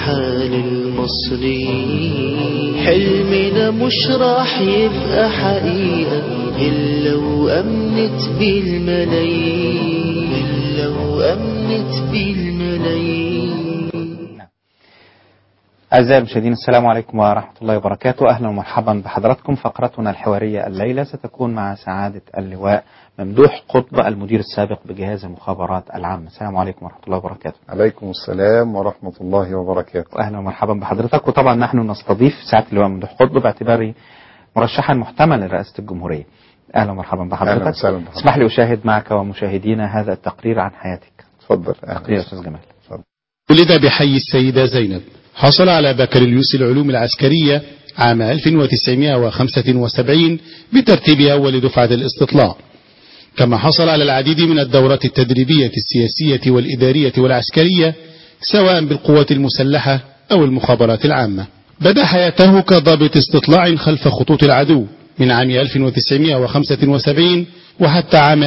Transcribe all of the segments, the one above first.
حال المصريين حلمنا مش راح يبقى حقيقة إلا وأمنت بالملايين إلا وأمنت بالملايين أعزائي المشاهدين السلام عليكم ورحمة الله وبركاته أهلا ومرحبا بحضراتكم فقرتنا الحوارية الليلة ستكون مع سعادة اللواء ممدوح قطب المدير السابق بجهاز المخابرات العامة السلام عليكم ورحمة الله وبركاته عليكم السلام ورحمة الله وبركاته وأهلا ومرحبا بحضرتك وطبعا نحن نستضيف سعادة اللواء ممدوح قطب باعتباره مرشحا محتملا لرئاسة الجمهورية أهلا ومرحبا بحضرتك أهلا وسهلا بحضرتك. اسمح لي أشاهد معك ومشاهدينا هذا التقرير عن حياتك تفضل تقرير يا أستاذ جمال ولد بحي السيدة زينب حصل على بكالوريوس العلوم العسكرية عام 1975 بترتيب أول دفعة الاستطلاع كما حصل على العديد من الدورات التدريبية السياسية والإدارية والعسكرية سواء بالقوات المسلحة أو المخابرات العامة بدأ حياته كضابط استطلاع خلف خطوط العدو من عام 1975 وحتى عام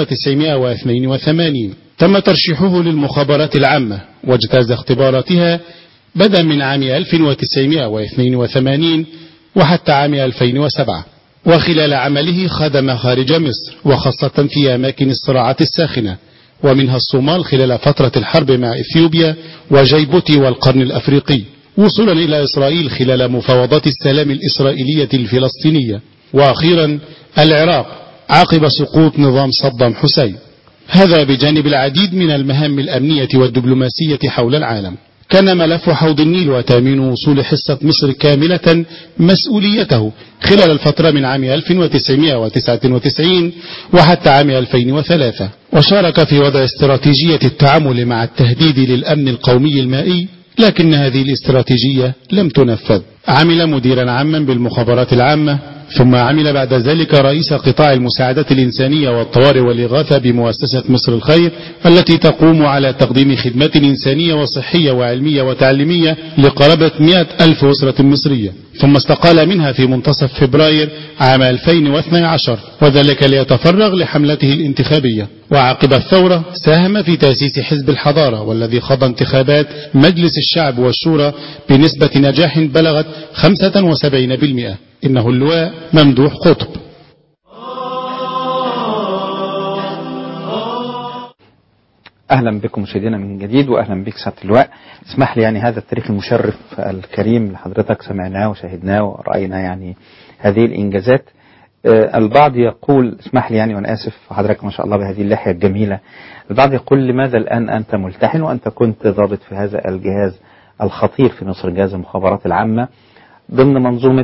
1982 تم ترشيحه للمخابرات العامة واجتاز اختباراتها بدءا من عام 1982 وحتى عام 2007 وخلال عمله خدم خارج مصر وخاصة في أماكن الصراعات الساخنة ومنها الصومال خلال فترة الحرب مع إثيوبيا وجيبوتي والقرن الأفريقي وصولا إلى إسرائيل خلال مفاوضات السلام الإسرائيلية الفلسطينية وأخيرا العراق عقب سقوط نظام صدام حسين هذا بجانب العديد من المهام الأمنية والدبلوماسية حول العالم كان ملف حوض النيل وتامين وصول حصة مصر كاملة مسؤوليته خلال الفترة من عام 1999 وحتى عام 2003 وشارك في وضع استراتيجية التعامل مع التهديد للأمن القومي المائي لكن هذه الاستراتيجية لم تنفذ عمل مديرا عاما بالمخابرات العامة ثم عمل بعد ذلك رئيس قطاع المساعدات الإنسانية والطوارئ والإغاثة بمؤسسة مصر الخير التي تقوم على تقديم خدمات إنسانية وصحية وعلمية وتعليمية لقرابة 100 ألف أسرة مصرية ثم استقال منها في منتصف فبراير عام 2012 وذلك ليتفرغ لحملته الانتخابية وعقب الثورة ساهم في تأسيس حزب الحضارة والذي خاض انتخابات مجلس الشعب والشورى بنسبة نجاح بلغت 75% إنه اللواء ممدوح قطب اهلا بكم مشاهدينا من جديد واهلا بك سعاده اللواء اسمح لي يعني هذا التاريخ المشرف الكريم اللي حضرتك سمعناه وشاهدناه وراينا يعني هذه الانجازات آه، البعض يقول اسمح لي يعني وانا اسف حضرتك ما شاء الله بهذه اللحيه الجميله البعض يقول لماذا الان انت ملتحن وانت كنت ضابط في هذا الجهاز الخطير في مصر جهاز المخابرات العامه ضمن منظومه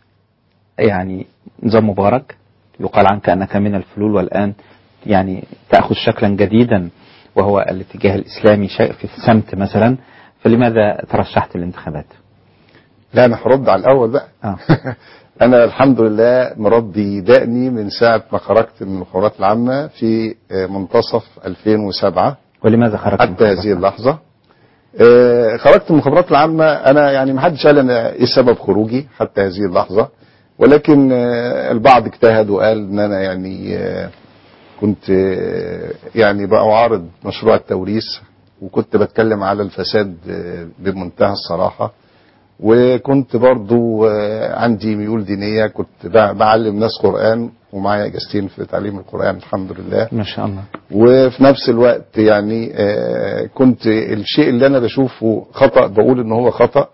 يعني نظام مبارك يقال عنك انك من الفلول والان يعني تاخذ شكلا جديدا وهو الاتجاه الاسلامي شيء في السمت مثلا فلماذا ترشحت للانتخابات؟ لا أنا هرد على الأول بقى آه. أنا الحمد لله مربي دقني من ساعة ما خرجت من المخابرات العامة في آه، منتصف 2007 ولماذا خرجت من حتى الخبرات؟ هذه اللحظة آه، خرجت من المخابرات العامة أنا يعني ما حدش قال أنا إيه سبب خروجي حتى هذه اللحظة ولكن آه، البعض اجتهد وقال إن أنا يعني آه، كنت آه، يعني بعارض مشروع التوريث وكنت بتكلم على الفساد آه، بمنتهى الصراحة وكنت برضو آه، عندي ميول دينية كنت بع- بعلم ناس قرآن ومعايا اجازتين في تعليم القرآن الحمد لله ما شاء الله وفي نفس الوقت يعني آه، كنت الشيء اللي انا بشوفه خطأ بقول ان هو خطأ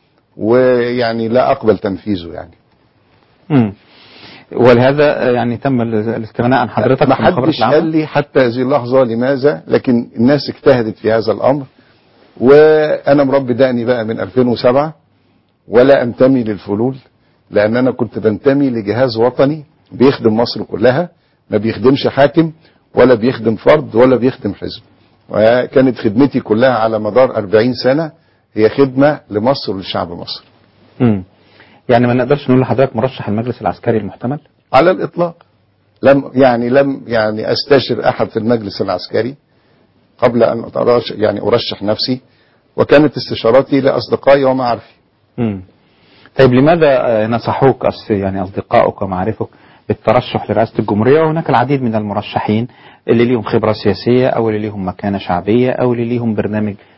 ويعني لا اقبل تنفيذه يعني امم ولهذا يعني تم الاستغناء عن حضرتك ما في المخابرات حدش العامة؟ قال لي حتى هذه اللحظة لماذا لكن الناس اجتهدت في هذا الامر وانا مربي دقني بقى من 2007 ولا انتمي للفلول لان انا كنت بنتمي لجهاز وطني بيخدم مصر كلها ما بيخدمش حاكم ولا بيخدم فرد ولا بيخدم حزب وكانت خدمتي كلها على مدار 40 سنة هي خدمة لمصر ولشعب مصر امم يعني ما نقدرش نقول لحضرتك مرشح المجلس العسكري المحتمل على الإطلاق لم يعني لم يعني أستشر أحد في المجلس العسكري قبل أن أترش يعني أرشح نفسي وكانت استشاراتي لأصدقائي ومعارفي امم طيب لماذا آه، نصحوك أص- يعني أصدقائك ومعارفك بالترشح لرئاسة الجمهورية وهناك العديد من المرشحين اللي ليهم خبرة سياسية أو اللي ليهم مكانة شعبية أو اللي ليهم برنامج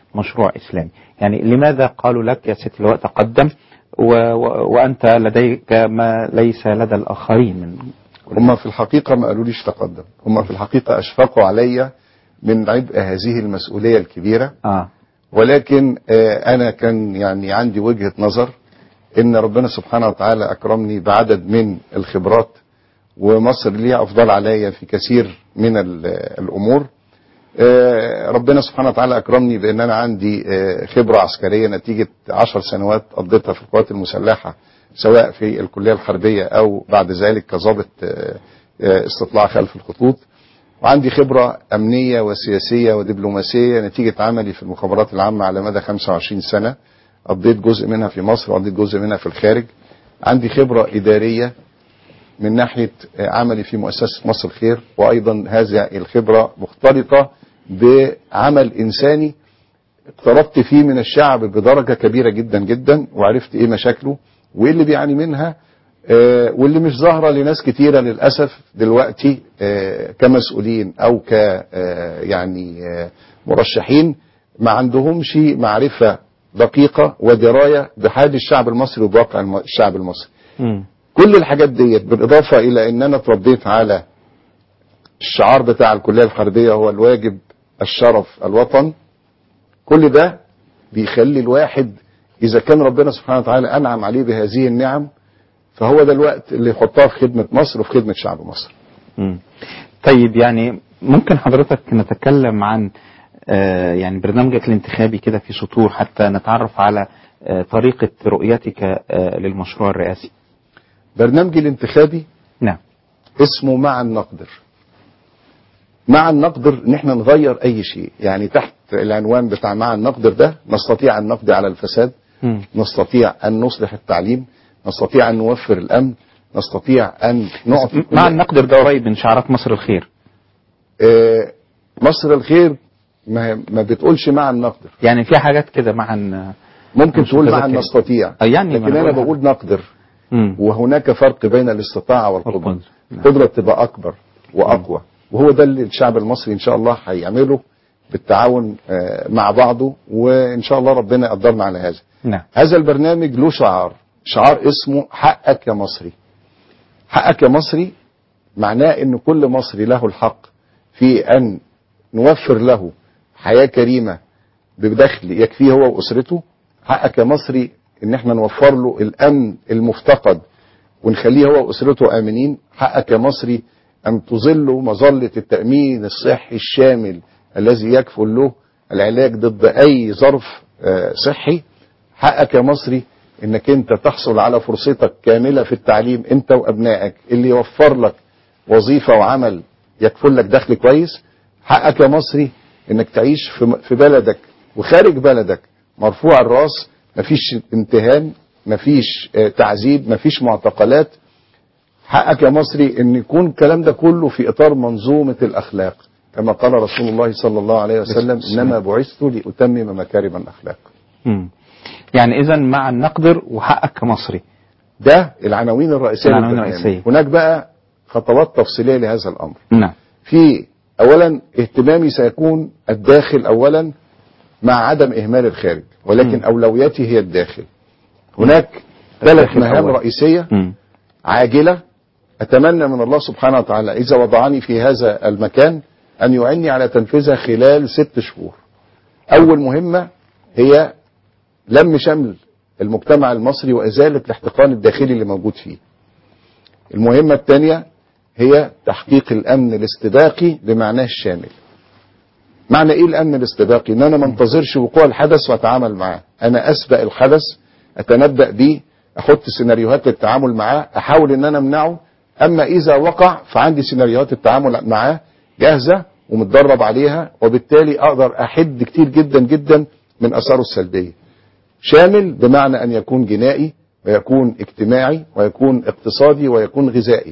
مشروع إسلامي يعني لماذا قالوا لك يا ست اللواء تقدم و و وأنت لديك ما ليس لدى الآخرين من هم في الحقيقة ما قالوليش تقدم هم في الحقيقة أشفقوا علي من عبء هذه المسؤولية الكبيرة آه ولكن آه، أنا كان يعني عندي وجهة نظر إن ربنا سبحانه وتعالى أكرمني بعدد من الخبرات ومصر ليها أفضل عليا في كثير من ال- الأمور آه، ربنا سبحانه وتعالى أكرمني بأن أنا عندي آه، خبرة عسكرية نتيجة عشر سنوات قضيتها في القوات المسلحة سواء في الكلية الحربية أو بعد ذلك كظابط آه، آه، استطلاع خلف الخطوط وعندي خبرة أمنية وسياسية ودبلوماسية نتيجة عملي في المخابرات العامة على مدى 25 سنة قضيت جزء منها في مصر وقضيت جزء منها في الخارج عندي خبرة إدارية من ناحية عملي في مؤسسة مصر الخير وأيضا هذه الخبرة مختلطة بعمل إنساني اقتربت فيه من الشعب بدرجة كبيرة جدا جدا وعرفت إيه مشاكله وإيه اللي بيعاني منها آه، واللي مش ظاهرة لناس كتيرة للأسف دلوقتي آه، كمسؤولين أو ك آه، يعني آه، مرشحين ما عندهمش معرفة دقيقة ودراية بحال الشعب المصري وبواقع الم- الشعب المصري مم. كل الحاجات ديت بالإضافة إلى أن أنا اتربيت على الشعار بتاع الكلية الحربية هو الواجب الشرف الوطن كل ده بيخلي الواحد إذا كان ربنا سبحانه وتعالى أنعم عليه بهذه النعم فهو ده الوقت اللي يحطها في خدمة مصر وفي خدمة شعب مصر مم. طيب يعني ممكن حضرتك نتكلم عن آه، يعني برنامجك الانتخابي كده في سطور حتى نتعرف على آه، طريقة رؤيتك آه، للمشروع الرئاسي برنامجي الانتخابي نعم اسمه مع النقدر مع النقدر ان احنا نغير اي شيء يعني تحت العنوان بتاع مع النقدر ده نستطيع ان نقضي على الفساد مم. نستطيع ان نصلح التعليم نستطيع ان نوفر الامن نستطيع ان نعطي كل- مع النقدر ده قريب من شعارات مصر الخير آه، مصر الخير ما, ما بتقولش مع النقدر يعني في حاجات كده مع ن- ممكن مش تقول مع متذكر. نستطيع آه، يعني ما لكن أنا انا بقولها. بقول نقدر مم. وهناك فرق بين الاستطاعة والقدرة والقدرة. نعم. القدرة تبقى أكبر وأقوى وهو ده اللي الشعب المصري إن شاء الله هيعمله بالتعاون آه، مع بعضه وإن شاء الله ربنا يقدرنا على هذا نعم هذا البرنامج له شعار شعار اسمه حقك يا مصري حقك يا مصري معناه ان كل مصري له الحق في ان نوفر له حياة كريمة بدخل يكفيه هو واسرته حقك يا مصري ان احنا نوفر له الامن المفتقد ونخليه هو واسرته امنين حقك يا مصري ان تظل مظلة التأمين الصحي الشامل الذي يكفل له العلاج ضد اي ظرف آه، صحي حقك يا مصري انك انت تحصل على فرصتك كاملة في التعليم انت وابنائك اللي يوفر لك وظيفة وعمل يكفل لك دخل كويس حقك يا مصري انك تعيش في في بلدك وخارج بلدك مرفوع الراس مفيش امتهان مفيش آه، تعذيب مفيش معتقلات حقك يا مصري ان يكون الكلام ده كله في اطار منظومة الاخلاق كما قال رسول الله صلى الله عليه وسلم انما بعثت لاتمم مكارم الاخلاق مم. يعني إذا مع النقدر وحقك كمصري ده العناوين الرئيسيه العناوين للبرنامج. الرئيسية. هناك بقى خطوات تفصيليه لهذا الامر نعم في اولا اهتمامي سيكون الداخل اولا مع عدم اهمال الخارج ولكن مم. اولوياتي هي الداخل هناك ثلاث الداخل مهام أولاً. رئيسيه مم. عاجله اتمنى من الله سبحانه وتعالى اذا وضعني في هذا المكان ان يعني على تنفيذها خلال ست شهور اول مهمه هي لم شمل المجتمع المصري وازاله الاحتقان الداخلي اللي موجود فيه المهمه الثانيه هي تحقيق الامن الاستباقي بمعناه الشامل معنى ايه الامن الاستباقي ان انا ما انتظرش وقوع الحدث واتعامل معاه انا اسبق الحدث اتنبأ بيه احط سيناريوهات للتعامل معاه احاول ان انا امنعه اما اذا وقع فعندي سيناريوهات التعامل معاه جاهزه ومتدرب عليها وبالتالي اقدر احد كتير جدا جدا من اثاره السلبيه شامل بمعنى ان يكون جنائي ويكون اجتماعي ويكون اقتصادي ويكون غذائي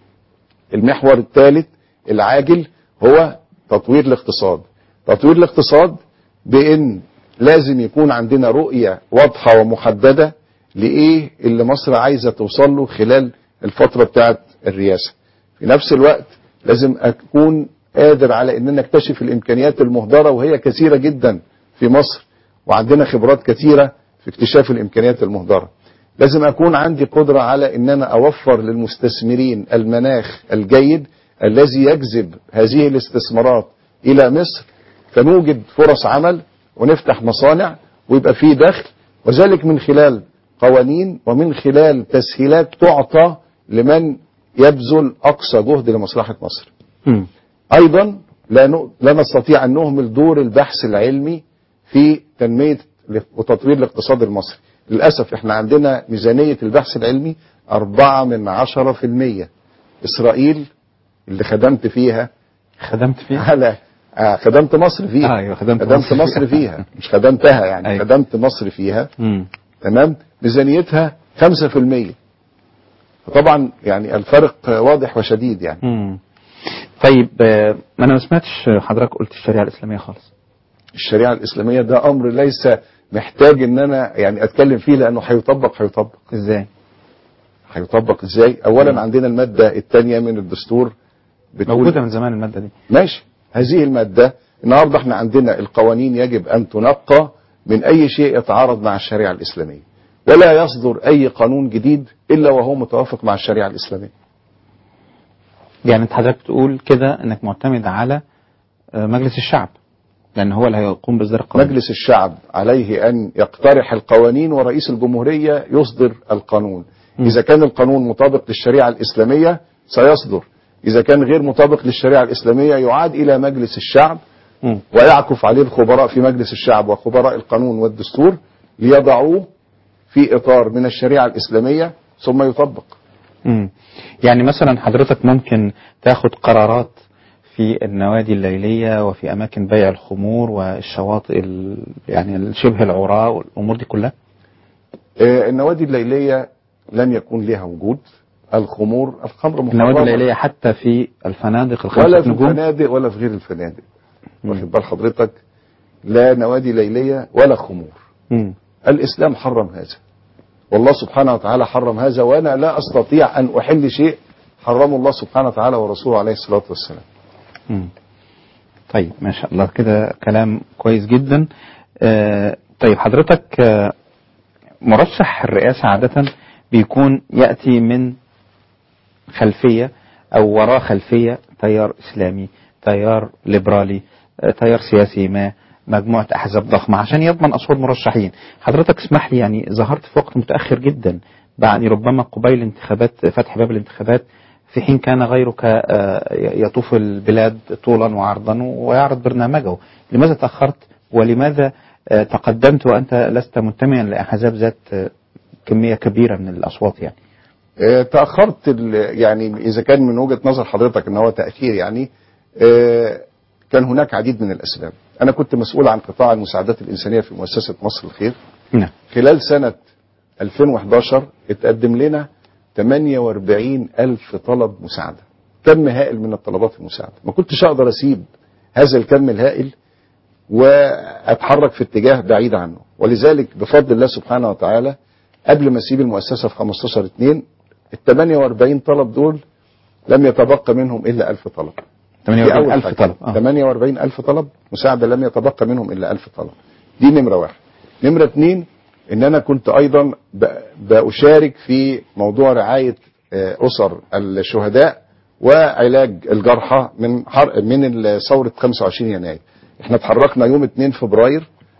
المحور الثالث العاجل هو تطوير الاقتصاد تطوير الاقتصاد بان لازم يكون عندنا رؤية واضحة ومحددة لإيه اللي مصر عايزة توصل له خلال الفترة بتاعت الرئاسة في نفس الوقت لازم أكون قادر على أن نكتشف الإمكانيات المهدرة وهي كثيرة جدا في مصر وعندنا خبرات كثيره في اكتشاف الامكانيات المهدره لازم اكون عندي قدره على ان انا اوفر للمستثمرين المناخ الجيد الذي يجذب هذه الاستثمارات الى مصر فنوجد فرص عمل ونفتح مصانع ويبقى فيه دخل وذلك من خلال قوانين ومن خلال تسهيلات تعطى لمن يبذل اقصى جهد لمصلحه مصر. مم. ايضا لا ن- لا نستطيع ان نهمل دور البحث العلمي في تنميه وتطوير الاقتصاد المصري. للاسف احنا عندنا ميزانيه البحث العلمي أربعة من عشرة في المية إسرائيل اللي خدمت فيها خدمت فيه على آه خدمت مصر فيها آه، أيوة، خدمت خدمت مصر مصر فيها. فيها مش خدمتها يعني أيوة. خدمت مصر فيها مم. تمام ميزانيتها 5% فطبعا يعني الفرق واضح وشديد يعني مم. طيب آه، انا ما سمعتش حضرتك قلت الشريعه الاسلاميه خالص الشريعه الاسلاميه ده امر ليس محتاج ان انا يعني اتكلم فيه لانه هيطبق هيطبق ازاي هيطبق ازاي اولا مم. عندنا الماده الثانيه من الدستور بتقول موجوده من زمان الماده دي ماشي هذه المادة النهاردة احنا عندنا القوانين يجب أن تنقى من أي شيء يتعارض مع الشريعة الإسلامية ولا يصدر أي قانون جديد إلا وهو متوافق مع الشريعة الإسلامية يعني انت حضرتك بتقول كده انك معتمد على آه، مجلس الشعب لان هو اللي هيقوم باصدار القانون مجلس الشعب عليه أن يقترح القوانين ورئيس الجمهورية يصدر القانون م. إذا كان القانون مطابق للشريعة الإسلامية سيصدر إذا كان غير مطابق للشريعة الإسلامية يعاد إلى مجلس الشعب مم. ويعكف عليه الخبراء في مجلس الشعب وخبراء القانون والدستور ليضعوه في إطار من الشريعة الإسلامية ثم يطبق مم. يعني مثلا حضرتك ممكن تاخد قرارات في النوادي الليلية وفي أماكن بيع الخمور والشواطئ ال... يعني شبه العراة والأمور دي كلها آه، النوادي الليلية لن يكون لها وجود الخمور الخمر محرمة النوادي الليلية حتى في الفنادق ولا الخمسة في نجوم الفنادق ولا في غير الفنادق مم. واخد بال حضرتك لا نوادي ليلية ولا خمور مم. الإسلام حرم هذا والله سبحانه وتعالى حرم هذا وأنا لا أستطيع أن أحل شيء حرمه الله سبحانه وتعالى ورسوله عليه الصلاة والسلام مم. طيب ما شاء الله كده كلام كويس جدا آه طيب حضرتك آه مرشح الرئاسة عادة بيكون يأتي من خلفية أو وراء خلفية تيار إسلامي تيار ليبرالي آه، تيار سياسي ما مجموعة أحزاب ضخمة عشان يضمن أصوات مرشحين حضرتك اسمح لي يعني ظهرت في وقت متأخر جدا بعد ربما قبيل انتخابات فتح باب الانتخابات في حين كان غيرك آه، يطوف البلاد طولا وعرضا ويعرض برنامجه لماذا تأخرت ولماذا آه، تقدمت وأنت لست منتميا لأحزاب ذات آه، كمية كبيرة من الأصوات يعني آه، تأخرت ال- يعني إذا كان من وجهة نظر حضرتك إن هو تأخير يعني آه، كان هناك عديد من الأسباب أنا كنت مسؤول عن قطاع المساعدات الإنسانية في مؤسسة مصر الخير نعم خلال سنة 2011 اتقدم لنا 48 ألف طلب مساعدة كم هائل من الطلبات المساعدة ما كنتش أقدر أسيب هذا الكم الهائل وأتحرك في اتجاه بعيد عنه ولذلك بفضل الله سبحانه وتعالى قبل ما أسيب المؤسسة في 15 2 ال 48 طلب دول لم يتبقى منهم إلا 1000 طلب دي 48 أول ألف حاجة. طلب آه. 48 ألف طلب مساعدة لم يتبقى منهم إلا ألف طلب دي نمرة واحد نمرة اتنين إن أنا كنت أيضا ب- بأشارك في موضوع رعاية آه، أسر الشهداء وعلاج الجرحى من حر من ال- ثورة 25 يناير احنا اتحركنا يوم 2 فبراير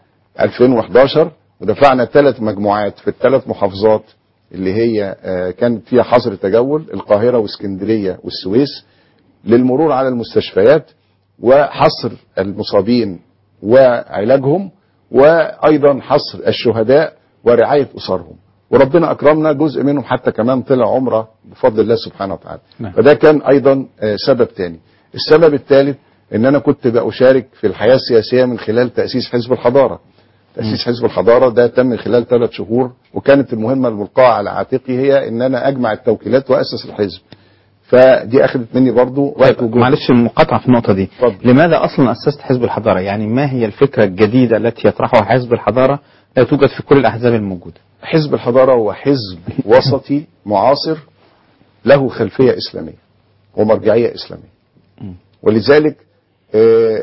2011 ودفعنا ثلاث مجموعات في الثلاث محافظات اللي هي آه، كانت فيها حظر تجول القاهرة واسكندرية والسويس للمرور على المستشفيات وحصر المصابين وعلاجهم وايضا حصر الشهداء ورعايه اسرهم وربنا اكرمنا جزء منهم حتى كمان طلع عمره بفضل الله سبحانه وتعالى نعم. فده كان ايضا آه، سبب تاني السبب الثالث ان انا كنت بأشارك في الحياه السياسيه من خلال تاسيس حزب الحضاره تاسيس حزب الحضاره ده تم من خلال ثلاث شهور وكانت المهمه الملقاه على عاتقي هي ان انا اجمع التوكيلات واسس الحزب فدي اخذت مني برضو وقت طيب وجهد معلش المقاطعة في النقطة دي اتفضل. لماذا أصلا أسست حزب الحضارة يعني ما هي الفكرة الجديدة التي يطرحها حزب الحضارة لا توجد في كل الأحزاب الموجودة حزب الحضارة هو حزب وسطي معاصر له خلفية إسلامية ومرجعية إسلامية م. ولذلك آه،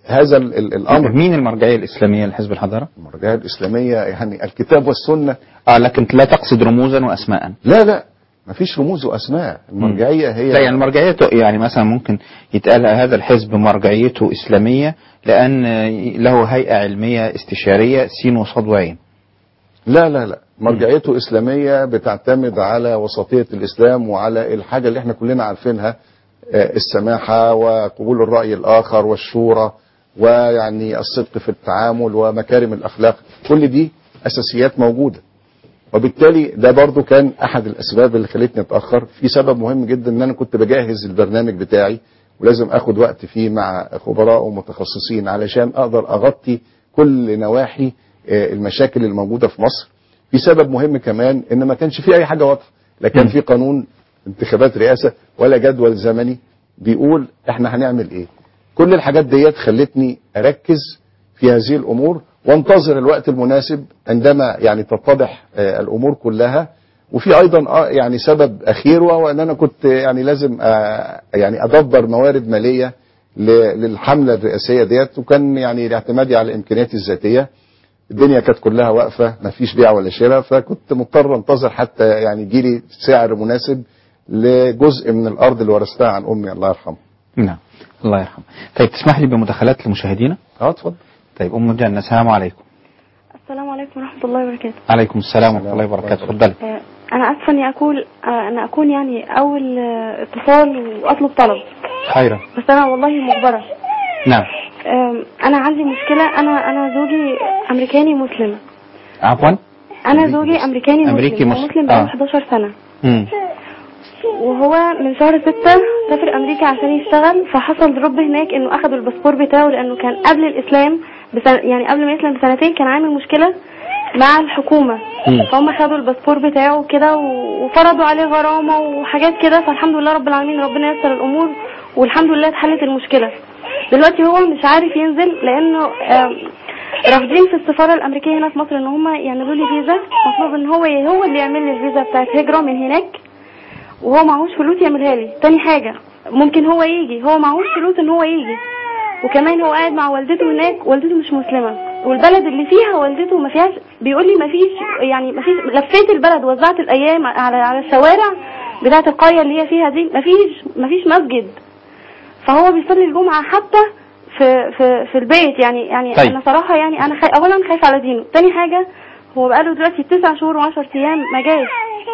هذا ال- ال- الامر مين المرجعيه الاسلاميه لحزب الحضاره؟ المرجعيه الاسلاميه يعني الكتاب والسنه اه لكن لا تقصد رموزا واسماء لا لا مفيش رموز واسماء المرجعيه هي لا يعني مرجعيته يعني مثلا ممكن يتقال هذا الحزب مرجعيته اسلاميه لان له هيئه علميه استشاريه سين وصاد وعين لا لا لا مرجعيته إسلامية بتعتمد على وسطية الإسلام وعلى الحاجة اللي احنا كلنا عارفينها آه، السماحة وقبول الرأي الآخر والشورى ويعني الصدق في التعامل ومكارم الأخلاق كل دي أساسيات موجودة وبالتالي ده برضو كان أحد الأسباب اللي خلتني أتأخر في سبب مهم جدا إن أنا كنت بجهز البرنامج بتاعي ولازم أخد وقت فيه مع خبراء ومتخصصين علشان أقدر أغطي كل نواحي آه، المشاكل الموجودة في مصر في سبب مهم كمان ان ما كانش في اي حاجه واضحه لا كان في قانون انتخابات رئاسه ولا جدول زمني بيقول احنا هنعمل ايه كل الحاجات ديت خلتني اركز في هذه الامور وانتظر الوقت المناسب عندما يعني تتضح آه، الامور كلها وفي ايضا آه، يعني سبب اخير وهو ان انا كنت يعني لازم آه، يعني ادبر موارد ماليه ل- للحمله الرئاسيه ديت وكان يعني اعتمادي على امكانياتي الذاتيه الدنيا كانت كلها واقفه ما فيش بيع ولا شراء فكنت مضطر انتظر حتى يعني يجيلي سعر مناسب لجزء من الارض اللي ورثتها عن امي الله يرحمها. نعم الله يرحمه طيب تسمح لي بمداخلات لمشاهدينا اه اتفضل. طيب ام جنة السلام عليكم السلام عليكم ورحمة الله وبركاته عليكم السلام ورحمه الله وبركاته اتفضلي آه، أنا آسفة إني أقول آه، أنا أكون يعني أول آه، اتصال وأطلب طلب خيرا بس أنا والله مجبرة نعم آم، أنا عندي مشكلة أنا أنا زوجي أمريكاني مسلم عفوا أنا زوجي أمريكاني مسلم أمريكي هو مسلم. مسلم بقاله آه. 11 سنة مم. وهو من شهر ستة سافر أمريكا عشان يشتغل فحصل دروب هناك إنه أخدوا الباسبور بتاعه لأنه كان قبل الإسلام بسن... يعني قبل ما يسلم بسنتين كان عامل مشكلة مع الحكومة مم. فهم خدوا الباسبور بتاعه كده و- وفرضوا عليه غرامة وحاجات كده فالحمد لله رب العالمين ربنا يسر الأمور والحمد لله اتحلت المشكلة دلوقتي هو مش عارف ينزل لأنه آم، رافضين في السفارة الأمريكية هنا في مصر إن هم يعملوا لي فيزا مطلوب إن هو هو اللي يعمل لي الفيزا بتاعت هجرة من هناك وهو معهوش فلوس يعملها لي تاني حاجة ممكن هو يجي هو معهوش فلوس ان هو يجي وكمان هو قاعد مع والدته هناك والدته مش مسلمة والبلد اللي فيها والدته ما فيهاش بيقول لي ما فيش يعني ما فيش لفيت البلد وزعت الايام على على الشوارع بتاعه القرية اللي هي فيها دي ما فيش ما فيش مسجد فهو بيصلي الجمعة حتى في في في البيت يعني يعني طيب. انا صراحة يعني انا خي... اولا خايف على دينه تاني حاجة هو بقاله دلوقتي تسع شهور وعشر ايام ما جاش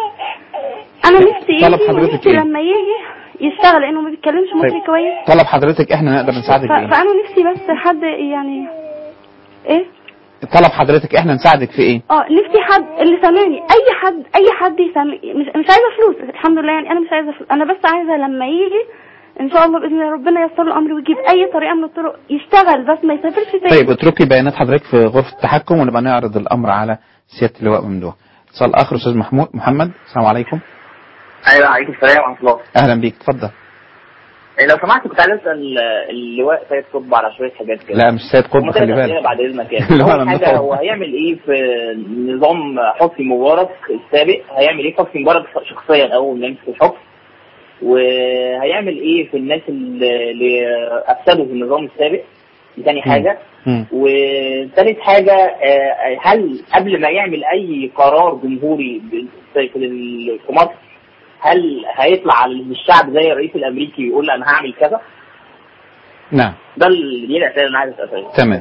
انا نفسي طلب يجي حضرتك ونفسي إيه؟ لما يجي يشتغل لانه ما بيتكلمش مصري طيب. كويس طلب حضرتك احنا نقدر نساعدك ف... بايه فانا نفسي بس حد يعني ايه طلب حضرتك احنا نساعدك في ايه اه نفسي حد اللي سامعني اي حد اي حد يسامعني مش مش عايزه فلوس الحمد لله يعني انا مش عايزه فلوس انا بس عايزه لما يجي ان شاء الله باذن الله ربنا ييسر له الامر ويجيب اي طريقه من الطرق يشتغل بس ما يسافرش تاني طيب اتركي بيانات حضرتك في غرفه التحكم ونبقى نعرض الامر على سياده اللواء ممدوح اتصال اخر استاذ محمود محمد السلام عليكم ايوه عليكم السلام ورحمه الله اهلا بيك اتفضل إيه لو سمحت كنت عايز اسال اللواء سيد قطب على شويه حاجات كده لا مش سيد قطب هما خلي تلات أسئلة بالك بعد اذنك يعني اللي هو اول حاجه ممدوح. هو هيعمل ايه في نظام حسني مبارك السابق هيعمل ايه في حسني مبارك شخصيا اول ما يمسك الحكم وهيعمل ايه في الناس اللي اللي افسدوا في النظام السابق دي تاني حاجه مم. وثالث حاجة آه، هل قبل ما يعمل أي قرار جمهوري ب- في في- في مصر هل هيطلع على الشعب زي الرئيس الأمريكي ويقول أنا هعمل كذا؟ نعم ده ال- دي الأسئلة اللي أنا عايز أسألها تمام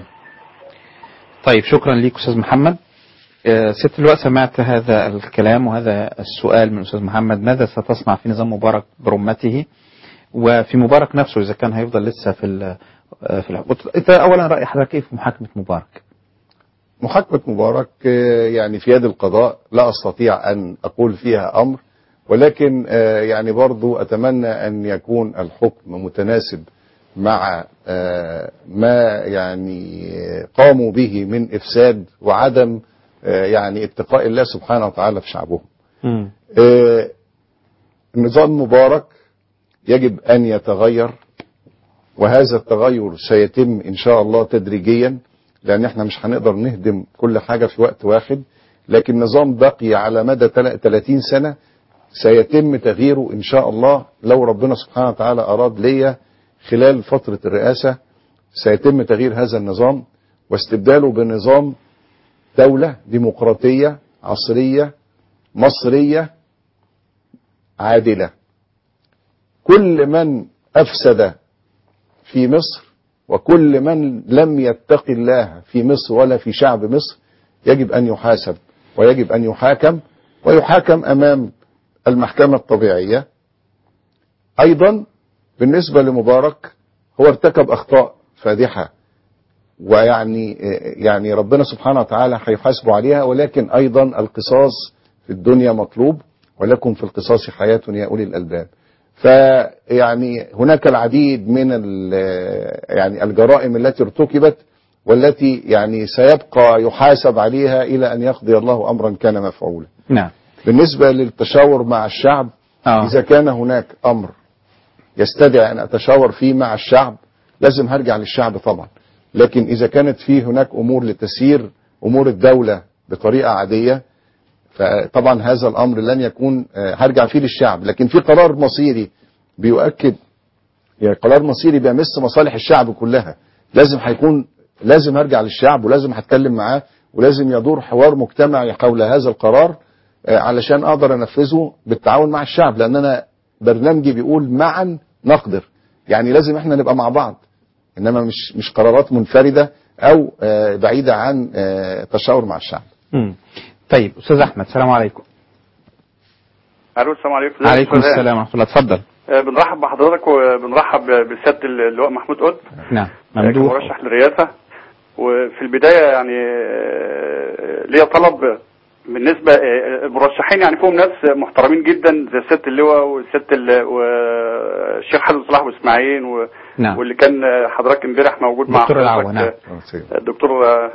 طيب شكرا ليك استاذ محمد آه، ست اللواء سمعت هذا الكلام وهذا السؤال من استاذ محمد ماذا ستصنع في نظام مبارك برمته وفي مبارك نفسه اذا كان هيفضل لسه في ال في ال انت اولا راي حضرتك ايه في محاكمه مبارك؟ محاكمة مبارك آه، يعني في يد القضاء لا أستطيع أن أقول فيها أمر ولكن آه، يعني برضو أتمنى أن يكون الحكم متناسب مع آه، ما يعني آه، قاموا به من إفساد وعدم آه، يعني اتقاء الله سبحانه وتعالى في شعبهم آه، نظام مبارك يجب أن يتغير وهذا التغير سيتم إن شاء الله تدريجيا لأن احنا مش هنقدر نهدم كل حاجة في وقت واحد لكن نظام بقي على مدى تل- 30 سنة سيتم تغييره إن شاء الله لو ربنا سبحانه وتعالى أراد ليا خلال فترة الرئاسة سيتم تغيير هذا النظام واستبداله بنظام دولة ديمقراطية عصرية مصرية عادلة كل من أفسد في مصر وكل من لم يتق الله في مصر ولا في شعب مصر يجب أن يحاسب ويجب أن يحاكم ويحاكم أمام المحكمة الطبيعية أيضا بالنسبة لمبارك هو ارتكب أخطاء فادحة ويعني يعني ربنا سبحانه وتعالى هيحاسبه عليها ولكن أيضا القصاص في الدنيا مطلوب ولكم في القصاص حياة يا أولي الألباب فيعني هناك العديد من يعني الجرائم التي ارتكبت والتي يعني سيبقى يحاسب عليها إلى أن يقضي الله أمرا كان مفعولا نعم بالنسبة للتشاور مع الشعب آه. إذا كان هناك أمر يستدعي أن أتشاور فيه مع الشعب لازم هرجع للشعب طبعا لكن إذا كانت فيه هناك أمور لتسيير أمور الدولة بطريقة عادية فطبعا هذا الأمر لن يكون آه، هرجع فيه للشعب لكن في قرار مصيري بيؤكد يعني قرار مصيري بيمس مصالح الشعب كلها لازم هيكون لازم هرجع للشعب ولازم هتكلم معاه ولازم يدور حوار مجتمعي حول هذا القرار آه، علشان اقدر انفذه بالتعاون مع الشعب لان انا برنامجي بيقول معا نقدر يعني لازم احنا نبقى مع بعض انما مش مش قرارات منفرده او آه، بعيده عن آه، تشاور مع الشعب مم. طيب أستاذ أحمد السلام عليكم الو السلام عليكم عليكم السلام ورحمة الله اتفضل آه، بنرحب بحضرتك وبنرحب بسياده اللواء محمود قطب نعم آه، ممدوح كمرشح للرئاسه وفي البدايه يعني آه، ليا طلب بالنسبه آه، المرشحين يعني فيهم ناس محترمين جدا زي سياده اللواء وسياده ال- والشيخ حسن صلاح واسماعيل و... نعم واللي كان آه، حضرتك امبارح موجود مع دكتور العوا، حضرتك، نعم. آه، الدكتور آه،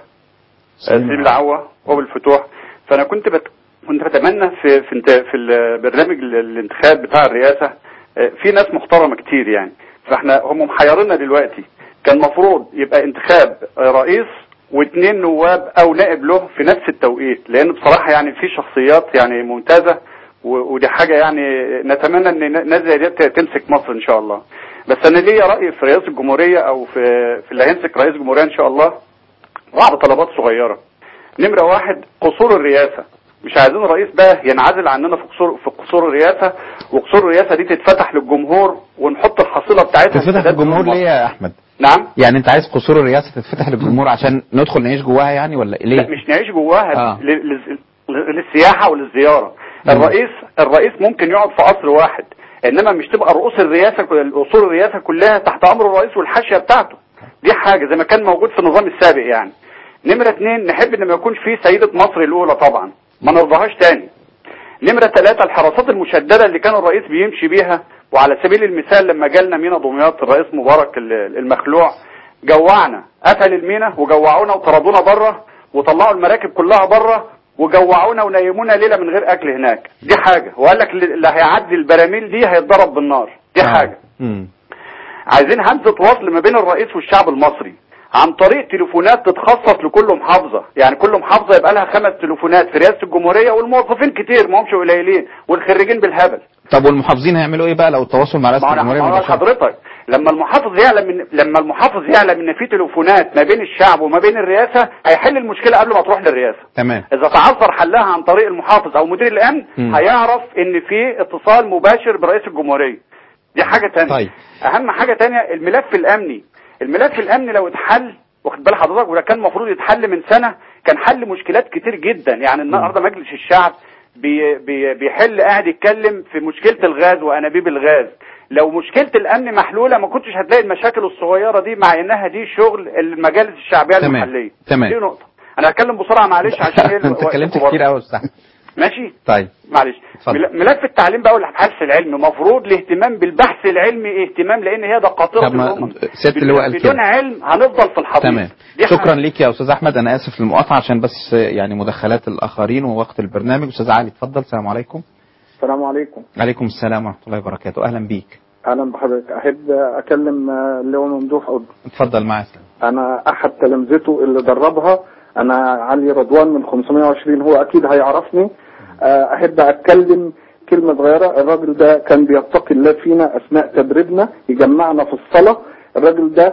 سليم العوا وابو الفتوح فانا كنت بت... كنت بتمنى في في, انت... في البرنامج ال- الانتخاب بتاع الرئاسه آه، في ناس محترمه كتير يعني فاحنا هم محيريننا دلوقتي كان المفروض يبقى انتخاب آه، رئيس واثنين نواب او نائب له في نفس التوقيت لان بصراحه يعني في شخصيات يعني ممتازه و- ودي حاجه يعني نتمنى ان ناس زي دي تمسك مصر ان شاء الله بس انا ليا راي في رئاسه الجمهوريه او في في اللي هيمسك رئيس الجمهوريه ان شاء الله بعض طلبات صغيره نمره واحد قصور الرئاسه مش عايزين الرئيس بقى ينعزل عننا في قصور في قصور الرئاسه وقصور الرئاسه دي تتفتح للجمهور ونحط الحصيله بتاعتها تتفتح لسداد للجمهور مصر. ليه يا أحمد نعم يعني أنت عايز قصور الرئاسة تتفتح للجمهور عشان ندخل نعيش جواها يعني ولا ليه لا مش نعيش جواها آه. ل- لل- للسياحه وللزياره مم. الرئيس الرئيس ممكن يقعد في قصر واحد انما مش تبقى رؤوس الرئاسه كل- اصول الرئاسه كلها تحت امر الرئيس والحاشيه بتاعته دي حاجه زي ما كان موجود في النظام السابق يعني نمره اتنين نحب ان ما يكونش في سيده مصر الاولى طبعا ما نرضاهاش تاني نمرة ثلاثة الحراسات المشددة اللي كان الرئيس بيمشي بيها وعلى سبيل المثال لما جالنا مينا دمياط الرئيس مبارك ال- المخلوع جوعنا قتل المينا وجوعونا وطردونا بره وطلعوا المراكب كلها بره وجوعونا ونيمونا ليلة من غير أكل هناك دي حاجة وقال لك اللي اللي هيعدي البراميل دي هيتضرب بالنار دي آه. حاجة مم. عايزين همزة وصل ما بين الرئيس والشعب المصري عن طريق تليفونات تتخصص لكل محافظة يعني كل محافظة يبقى لها خمس تليفونات في رئاسة الجمهورية والموظفين كتير ما همش قليلين والخريجين بالهبل طب والمحافظين هيعملوا ايه بقى لو التواصل مع رئاسة ما انا الجمهورية ما أنا مباشرة حضرتك لما المحافظ يعلم من لما المحافظ يعلم ان في تليفونات ما بين الشعب وما بين الرئاسة هيحل المشكلة قبل ما تروح للرئاسة تمام اذا تعذر حلها عن طريق المحافظ او مدير الامن مم. هيعرف ان في اتصال مباشر برئيس الجمهورية دي حاجة تانية طيب. اهم حاجة تانية الملف الامني الملف الامني لو اتحل واخد بال حضرتك وده كان المفروض يتحل من سنة كان حل مشكلات كتير جدا يعني النهارده مجلس الشعب بي بي بيحل قاعد يتكلم في مشكلة الغاز وانابيب الغاز لو مشكلة الامن محلولة ما كنتش هتلاقي المشاكل الصغيرة دي مع انها دي شغل المجالس الشعبية تمام. المحلية تمام. دي نقطة انا هتكلم بسرعة معلش عشان ايه انت الوقت اتكلمت برضه. كتير قوي يا استاذ أحمد. ماشي طيب معلش اتفضل. مل- ملف التعليم بقى والبحث العلمي مفروض الاهتمام بالبحث العلمي اهتمام لان هي ده قاطره طب ما الامم سيادة اللواء قال بدون كده. علم هنفضل في الحضيض تمام دي شكرا حاجة. ليك يا استاذ احمد انا اسف للمقاطعه عشان بس يعني مداخلات الاخرين ووقت البرنامج استاذ علي اتفضل السلام عليكم السلام عليكم عليكم السلام ورحمه الله وبركاته اهلا بيك اهلا بحضرتك احب اكلم آه، اللي هو ممدوح قطب اتفضل معاك انا احد تلامذته اللي دربها انا علي رضوان من 520 هو اكيد هيعرفني آه، احب اتكلم كلمة صغيرة الراجل ده كان بيتقي الله فينا اثناء تدريبنا يجمعنا في الصلاة الراجل ده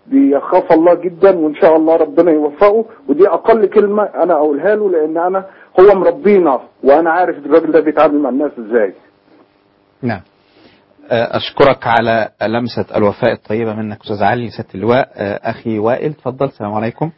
بيخاف الله جدا وان شاء الله ربنا يوفقه ودي اقل كلمه انا اقولها له لان انا هو مربينا وانا عارف الراجل ده بيتعامل مع الناس ازاي نعم آه، أشكرك على لمسة الوفاء الطيبة منك أستاذ علي سيادة اللواء آه، أخي وائل تفضل السلام عليكم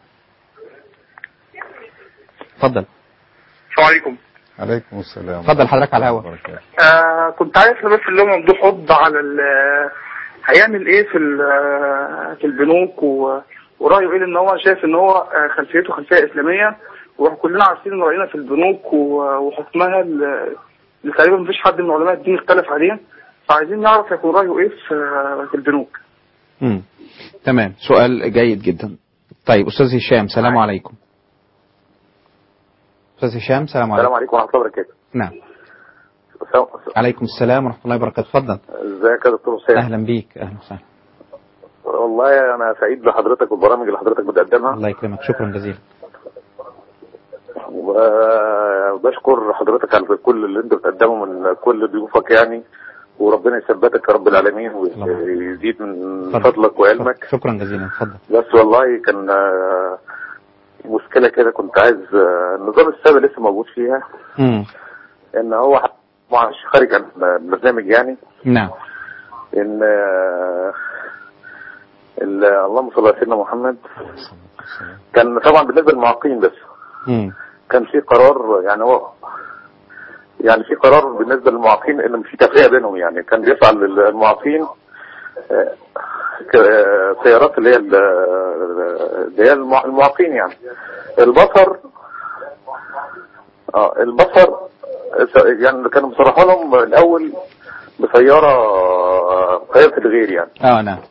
تفضل السلام عليكم عليكم السلام اتفضل حضرتك على الهوا آه كنت عايز بس اللي هو ممدوح رد على ال- هيعمل ايه في ال- في البنوك و- ورايه ايه ان هو شايف ان هو آه، خلفيته خلفيه اسلاميه وكلنا عارفين ان راينا في البنوك و- وحكمها ال- اللي تقريبا مفيش حد من علماء الدين اختلف عليه فعايزين نعرف يكون رايه ايه في في البنوك مم. تمام سؤال جيد جدا طيب أستاذ هشام سلام عليكم أستاذ هشام سلام عليكم السلام عليكم ورحمه الله وبركاته نعم السلام- عليكم السلام ورحمة الله وبركاته تفضل ازيك يا دكتور حسين أهلا بيك أهلا وسهلا والله انا سعيد بحضرتك والبرامج اللي حضرتك بتقدمها الله يكرمك شكرا جزيلا وبشكر حضرتك على كل اللي انت بتقدمه من كل ضيوفك يعني وربنا يثبتك يا رب العالمين ويزيد من اتفضل. فضلك وعلمك شكرا جزيلا اتفضل بس والله كان آه، مشكلة كده كنت عايز آه، النظام السابق لسه موجود فيها مم. ان هو معلش خارج عن البرنامج يعني نعم ان آه، ال- اللهم صل على سيدنا محمد كان طبعا بالنسبه للمعاقين بس مم. كان في قرار يعني هو يعني في قرار بالنسبه للمعاقين ان في تفرقه بينهم يعني كان بيسعى للمعاقين آه، ك- سيارات اللي هي ال- اللي هي المع- المعاقين يعني البصر اه البصر س- يعني كانوا بيصرحوا لهم الاول بسياره قيادة الغير يعني اه نعم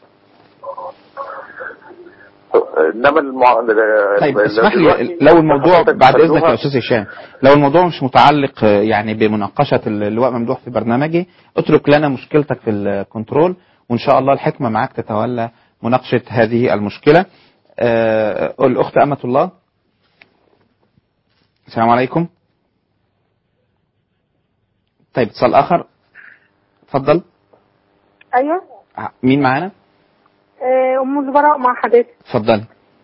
انما المع... طيب اسمح لي لو الموضوع بعد اذنك يا استاذ هشام لو الموضوع مش متعلق آه، يعني بمناقشه اللواء ممدوح في برنامجي اترك لنا مشكلتك في الكنترول وان شاء الله الحكمه معاك تتولى مناقشه هذه المشكله آه، الاخت امه الله السلام عليكم طيب اتصال اخر اتفضل ايوه ع- مين معانا آه، ام البراء مع حضرتك اتفضل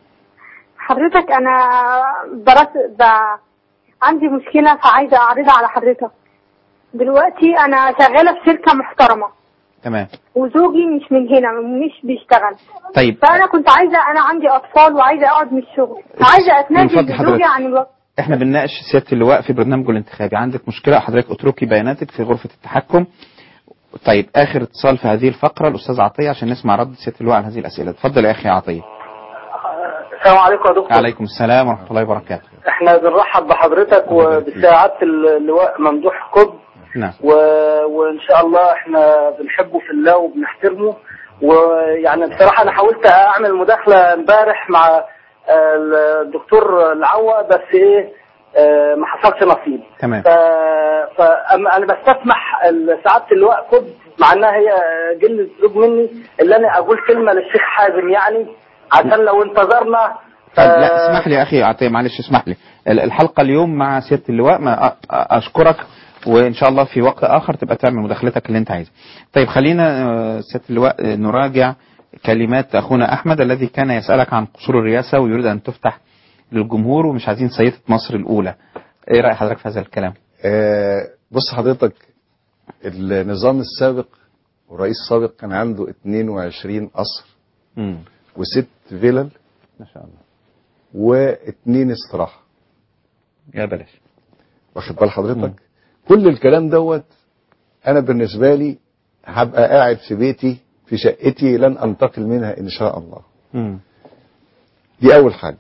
حضرتك انا درست ب... عندي مشكله فعايزه اعرضها على حضرتك دلوقتي انا شغاله في شركه محترمه تمام وزوجي مش من هنا مش بيشتغل طيب فانا كنت عايزه انا عندي اطفال وعايزه اقعد من الشغل عايزه من فضل اتنازل حضرتك. لزوجي عن الوقت احنا بنناقش سياده اللواء في برنامجه الانتخابي عندك مشكله حضرتك اتركي بياناتك في غرفه التحكم طيب اخر اتصال في هذه الفقره الاستاذ عطيه عشان نسمع رد سياده اللواء على هذه الاسئله اتفضل يا اخي عطيه السلام عليكم يا دكتور عليكم السلام ورحمه الله وبركاته احنا بنرحب بحضرتك وبساعات اللواء ممدوح قطب نعم و... وان شاء الله احنا بنحبه في الله وبنحترمه ويعني بصراحه انا حاولت اعمل مداخله امبارح مع آه، الدكتور العوا بس ايه آه، ما حصلش نصيب تمام ف... فانا بستسمح سعاده اللواء قطب مع انها هي جل الزوج مني اللي انا اقول كلمه للشيخ حازم يعني عشان لو انتظرنا طيب لا اسمح لي يا اخي عطيه معلش اسمح لي ال- الحلقه اليوم مع سياده اللواء ما أ- أ- اشكرك وان شاء الله في وقت اخر تبقى تعمل مداخلتك اللي انت عايزها طيب خلينا آه، سياده اللواء آه، نراجع كلمات اخونا احمد الذي كان يسالك عن قصور الرئاسه ويريد ان تفتح للجمهور ومش عايزين سيده مصر الاولى ايه راي حضرتك في هذا الكلام آه، بص حضرتك النظام السابق والرئيس السابق كان عنده 22 قصر امم وست فيلل ما شاء الله واثنين استراحه يا بلاش واخد بال حضرتك كل الكلام دوت انا بالنسبه لي هبقى قاعد في بيتي في شقتي لن انتقل منها ان شاء الله امم دي اول حاجه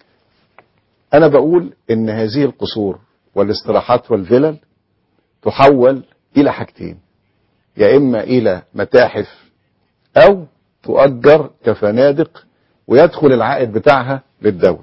انا بقول ان هذه القصور والاستراحات والفلل تحول الى حاجتين يا اما الى متاحف او تؤجر كفنادق ويدخل العائد بتاعها للدوله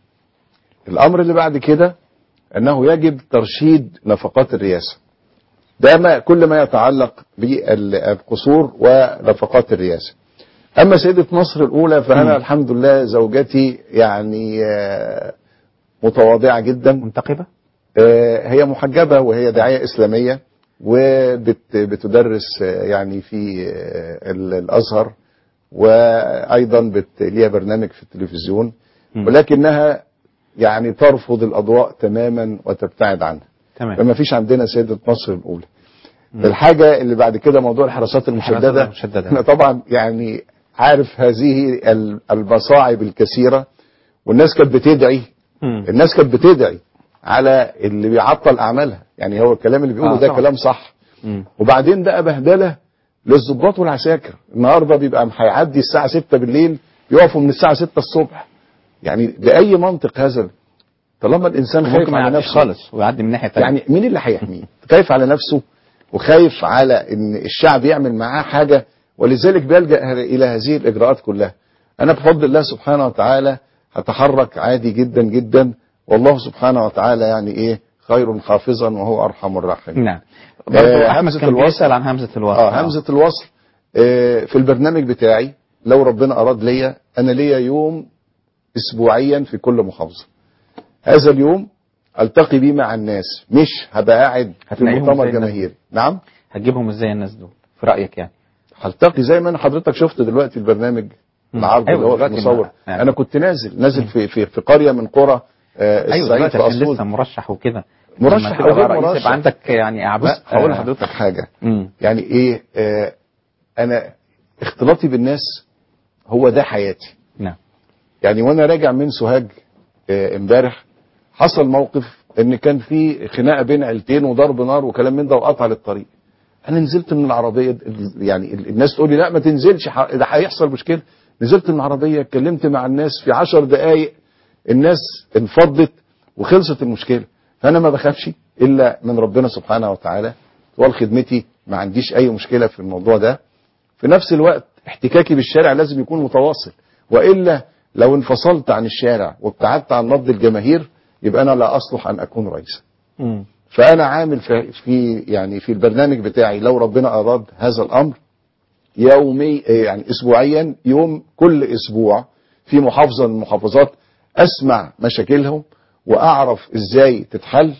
الامر اللي بعد كده انه يجب ترشيد نفقات الرئاسه ده ما كل ما يتعلق بالقصور ونفقات الرئاسه اما سيده مصر الاولى فانا الحمد لله زوجتي يعني آه، متواضعه جدا منتقبه هي محجبه وهي داعيه اسلاميه وبتدرس يعني في آه، ال- الازهر وايضا بت... ليها برنامج في التلفزيون مم. ولكنها يعني ترفض الاضواء تماما وتبتعد عنها تمام فما فيش عندنا سيدة مصر الأولى الحاجة اللي بعد كده موضوع الحراسات المشددة المشددة. أنا طبعا يعني عارف هذه ال- المصاعب الكثيرة والناس كانت بتدعي مم. الناس كانت بتدعي على اللي بيعطل أعمالها يعني هو الكلام اللي بيقوله آه، ده طبعا. كلام صح مم. وبعدين بقى بهدلة للضباط والعساكر النهارده بيبقى هيعدي الساعة 6 بالليل يقفوا من الساعة 6 الصبح يعني بأي منطق هذا طالما الإنسان خايف ممكن ما على يعديش نفسه خالص ويعدي من ناحية تانية يعني مين اللي هيحميه خايف على نفسه وخايف على ان الشعب يعمل معاه حاجة ولذلك بيلجأ الى هذه الاجراءات كلها انا بفضل الله سبحانه وتعالى هتحرك عادي جدا جدا والله سبحانه وتعالى يعني ايه خير حافظا وهو ارحم الراحمين نعم برضو آه، أحمد همزة كان الوصل. بيسأل عن همزة الوصل اه همزة الوصل آه في البرنامج بتاعي لو ربنا اراد ليا انا ليا يوم اسبوعيا في كل محافظة هذا اليوم التقي بيه مع الناس مش هبقى قاعد في هتلاقيهم مؤتمر زي الناس جماهيري نعم هتجيبهم ازاي الناس دول في رأيك يعني هلتقي زي ما انا حضرتك شفت دلوقتي البرنامج مم. العرض أيوة اللي هو دلوقتي المصور ما- يعني. انا كنت نازل نازل في في, في قريه من قرى آه ايوه الصعيد دلوقتي في عشان اسيوط لسه مرشح وكده مرشح لما تبقى أو غير بقى رئيس مرشح. يبقى عندك يعني اعباء بص هقول آه، لحضرتك حاجه مم. يعني ايه آه انا اختلاطي بالناس هو ده حياتي نعم يعني وانا راجع من سوهاج آه، امبارح حصل موقف ان كان في خناقه بين عيلتين وضرب نار وكلام من ده وقطع للطريق انا نزلت من العربيه ال- يعني ال- الناس تقول لي لا ما تنزلش ح- ده هيحصل مشكله نزلت من العربيه اتكلمت مع الناس في عشر دقائق الناس انفضت وخلصت المشكله فانا ما بخافش الا من ربنا سبحانه وتعالى طوال خدمتي ما عنديش اي مشكله في الموضوع ده في نفس الوقت احتكاكي بالشارع لازم يكون متواصل والا لو انفصلت عن الشارع وابتعدت عن نبض الجماهير يبقى انا لا اصلح ان اكون رئيسا مم. فانا عامل في, في يعني في البرنامج بتاعي لو ربنا اراد هذا الامر يومي يعني اسبوعيا يوم كل اسبوع في محافظه من المحافظات اسمع مشاكلهم واعرف ازاي تتحل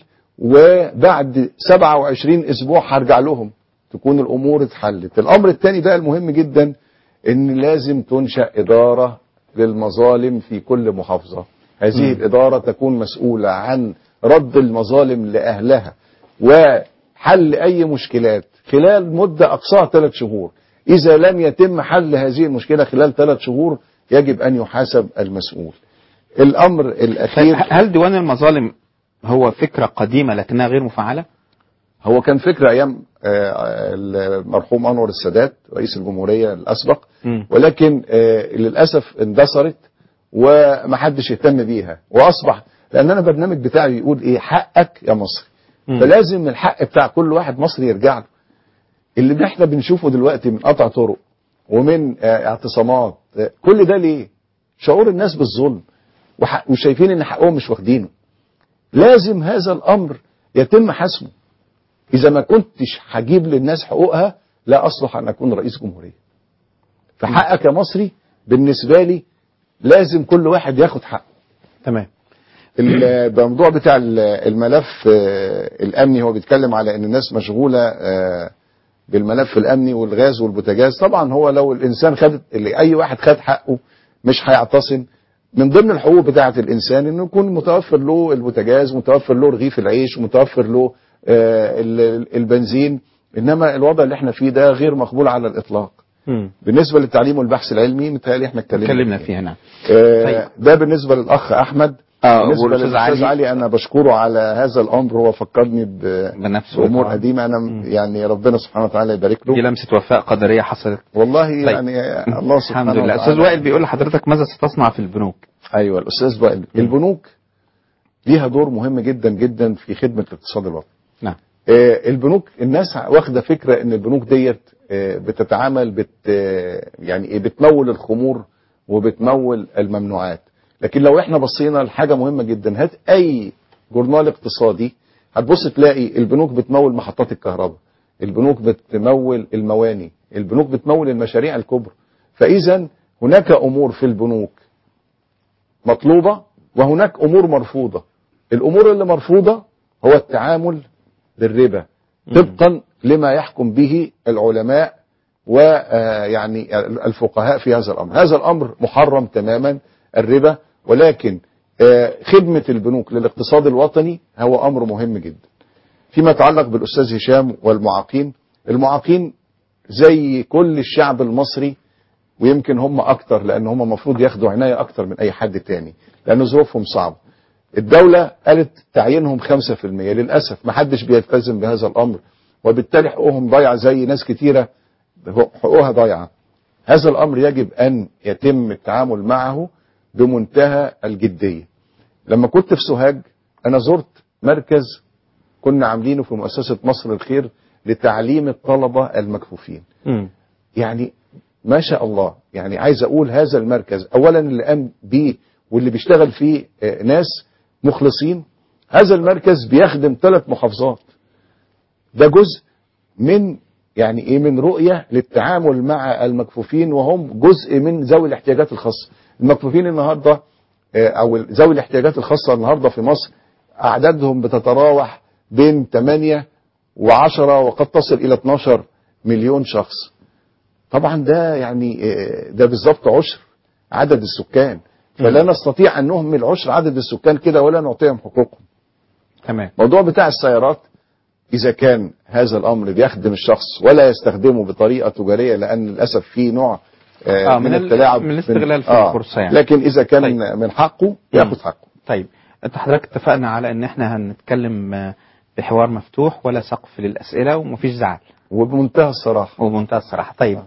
وبعد 27 اسبوع هرجع لهم تكون الامور اتحلت الامر الثاني بقى المهم جدا ان لازم تنشا اداره للمظالم في كل محافظه هذه الاداره تكون مسؤوله عن رد المظالم لاهلها وحل اي مشكلات خلال مده اقصاها ثلاث شهور اذا لم يتم حل هذه المشكله خلال ثلاث شهور يجب ان يحاسب المسؤول الامر الاخير طيب هل ديوان المظالم هو فكرة قديمة لكنها غير مفعلة؟ هو كان فكرة أيام آه، المرحوم أنور السادات رئيس الجمهورية الأسبق مم. ولكن آه، للأسف اندثرت ومحدش يهتم بيها وأصبح لأن أنا برنامج بتاعي بيقول إيه حقك يا مصري مم. فلازم الحق بتاع كل واحد مصري يرجع له اللي احنا بنشوفه دلوقتي من قطع طرق ومن آه، اعتصامات آه، كل ده ليه شعور الناس بالظلم وح- وشايفين ان حقهم مش واخدينه لازم هذا الامر يتم حسمه اذا ما كنتش هجيب للناس حقوقها لا اصلح ان اكون رئيس جمهوريه فحقك يا مصري بالنسبه لي لازم كل واحد ياخد حقه تمام الموضوع بتاع ال- الملف آه، الامني هو بيتكلم على ان الناس مشغوله آه، بالملف الامني والغاز والبوتاجاز طبعا هو لو الانسان خد اللي اي واحد خد حقه مش هيعتصم من ضمن الحقوق بتاعه الانسان انه يكون متوفر له البوتاجاز متوفر له رغيف العيش متوفر له آه، ال- ال- البنزين انما الوضع اللي احنا فيه ده غير مقبول على الاطلاق مم. بالنسبه للتعليم والبحث العلمي متهيألي احنا اتكلمنا اتكلمنا فيها نعم آه، طيب. ده بالنسبه للاخ احمد اه بالنسبه والأستاذ للاستاذ علي علي انا بشكره على هذا الامر هو فكرني ب- بنفسه بامور طبعاً. قديمه انا م- يعني ربنا سبحانه وتعالى يبارك دي له لمسة وفاء قدرية حصلت والله طيب. يعني الله سبحانه الحمد لله وتعالى أستاذ وائل بيقول لحضرتك ماذا ستصنع في البنوك؟ ايوه الاستاذ وائل البنوك ليها دور مهم جدا جدا في خدمه الاقتصاد الوطني نعم آه، البنوك الناس واخده فكره ان البنوك ديت آه، بتتعامل بت آه، يعني ايه بتمول الخمور وبتمول الممنوعات لكن لو احنا بصينا لحاجه مهمه جدا هات اي جورنال اقتصادي هتبص تلاقي البنوك بتمول محطات الكهرباء البنوك بتمول المواني البنوك بتمول المشاريع الكبرى فاذا هناك امور في البنوك مطلوبه وهناك امور مرفوضه الامور اللي مرفوضه هو التعامل بالربا طبقا لما يحكم به العلماء ويعني الفقهاء في هذا الامر هذا الامر محرم تماما الربا ولكن آه، خدمه البنوك للاقتصاد الوطني هو امر مهم جدا فيما يتعلق بالاستاذ هشام والمعاقين المعاقين زي كل الشعب المصري ويمكن هم اكتر لان هم المفروض ياخدوا عنايه اكتر من اي حد تاني لان ظروفهم صعبه الدولة قالت تعيينهم 5% للأسف ما حدش بيلتزم بهذا الأمر وبالتالي حقوقهم ضايعة زي ناس كتيرة حقوقها ضايعة هذا الأمر يجب أن يتم التعامل معه بمنتهى الجدية لما كنت في سوهاج أنا زرت مركز كنا عاملينه في مؤسسة مصر الخير لتعليم الطلبة المكفوفين مم. يعني ما شاء الله يعني عايز اقول هذا المركز اولا اللي قام بيه واللي بيشتغل فيه آه، ناس مخلصين هذا المركز بيخدم ثلاث محافظات ده جزء من يعني ايه من رؤيه للتعامل مع المكفوفين وهم جزء من ذوي الاحتياجات الخاصه المكفوفين النهارده آه، او ذوي الاحتياجات الخاصه النهارده في مصر اعدادهم بتتراوح بين 8 و10 وقد تصل الى 12 مليون شخص طبعا ده يعني آه، ده بالظبط عشر عدد السكان فلا نستطيع ان نهمل عشر عدد السكان كده ولا نعطيهم حقوقهم تمام موضوع بتاع السيارات اذا كان هذا الامر بيخدم الشخص ولا يستخدمه بطريقه تجاريه لان للاسف في نوع آه آه، من, من ال- التلاعب من الاستغلال في آه الفرصة يعني. لكن اذا كان طيب. من حقه ياخذ حقه طيب انت حضرتك اتفقنا على ان احنا هنتكلم آه، بحوار مفتوح ولا سقف للاسئله ومفيش زعل وبمنتهى الصراحه وبمنتهى الصراحه طيب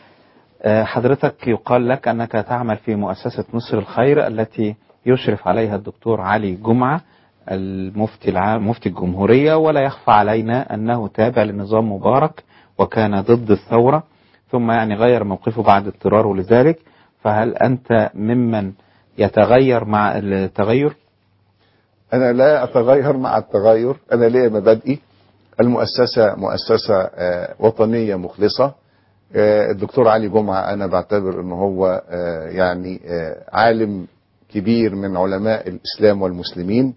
آه، حضرتك يقال لك انك تعمل في مؤسسه مصر الخير التي يشرف عليها الدكتور علي جمعه المفتي العام مفتي الجمهوريه ولا يخفى علينا انه تابع لنظام مبارك وكان ضد الثوره ثم يعني غير موقفه بعد اضطراره لذلك فهل انت ممن يتغير مع التغير؟ انا لا اتغير مع التغير انا ليا مبادئي المؤسسه مؤسسه آه، وطنيه مخلصه آه، الدكتور علي جمعه انا بعتبر ان هو آه، يعني آه، عالم كبير من علماء الاسلام والمسلمين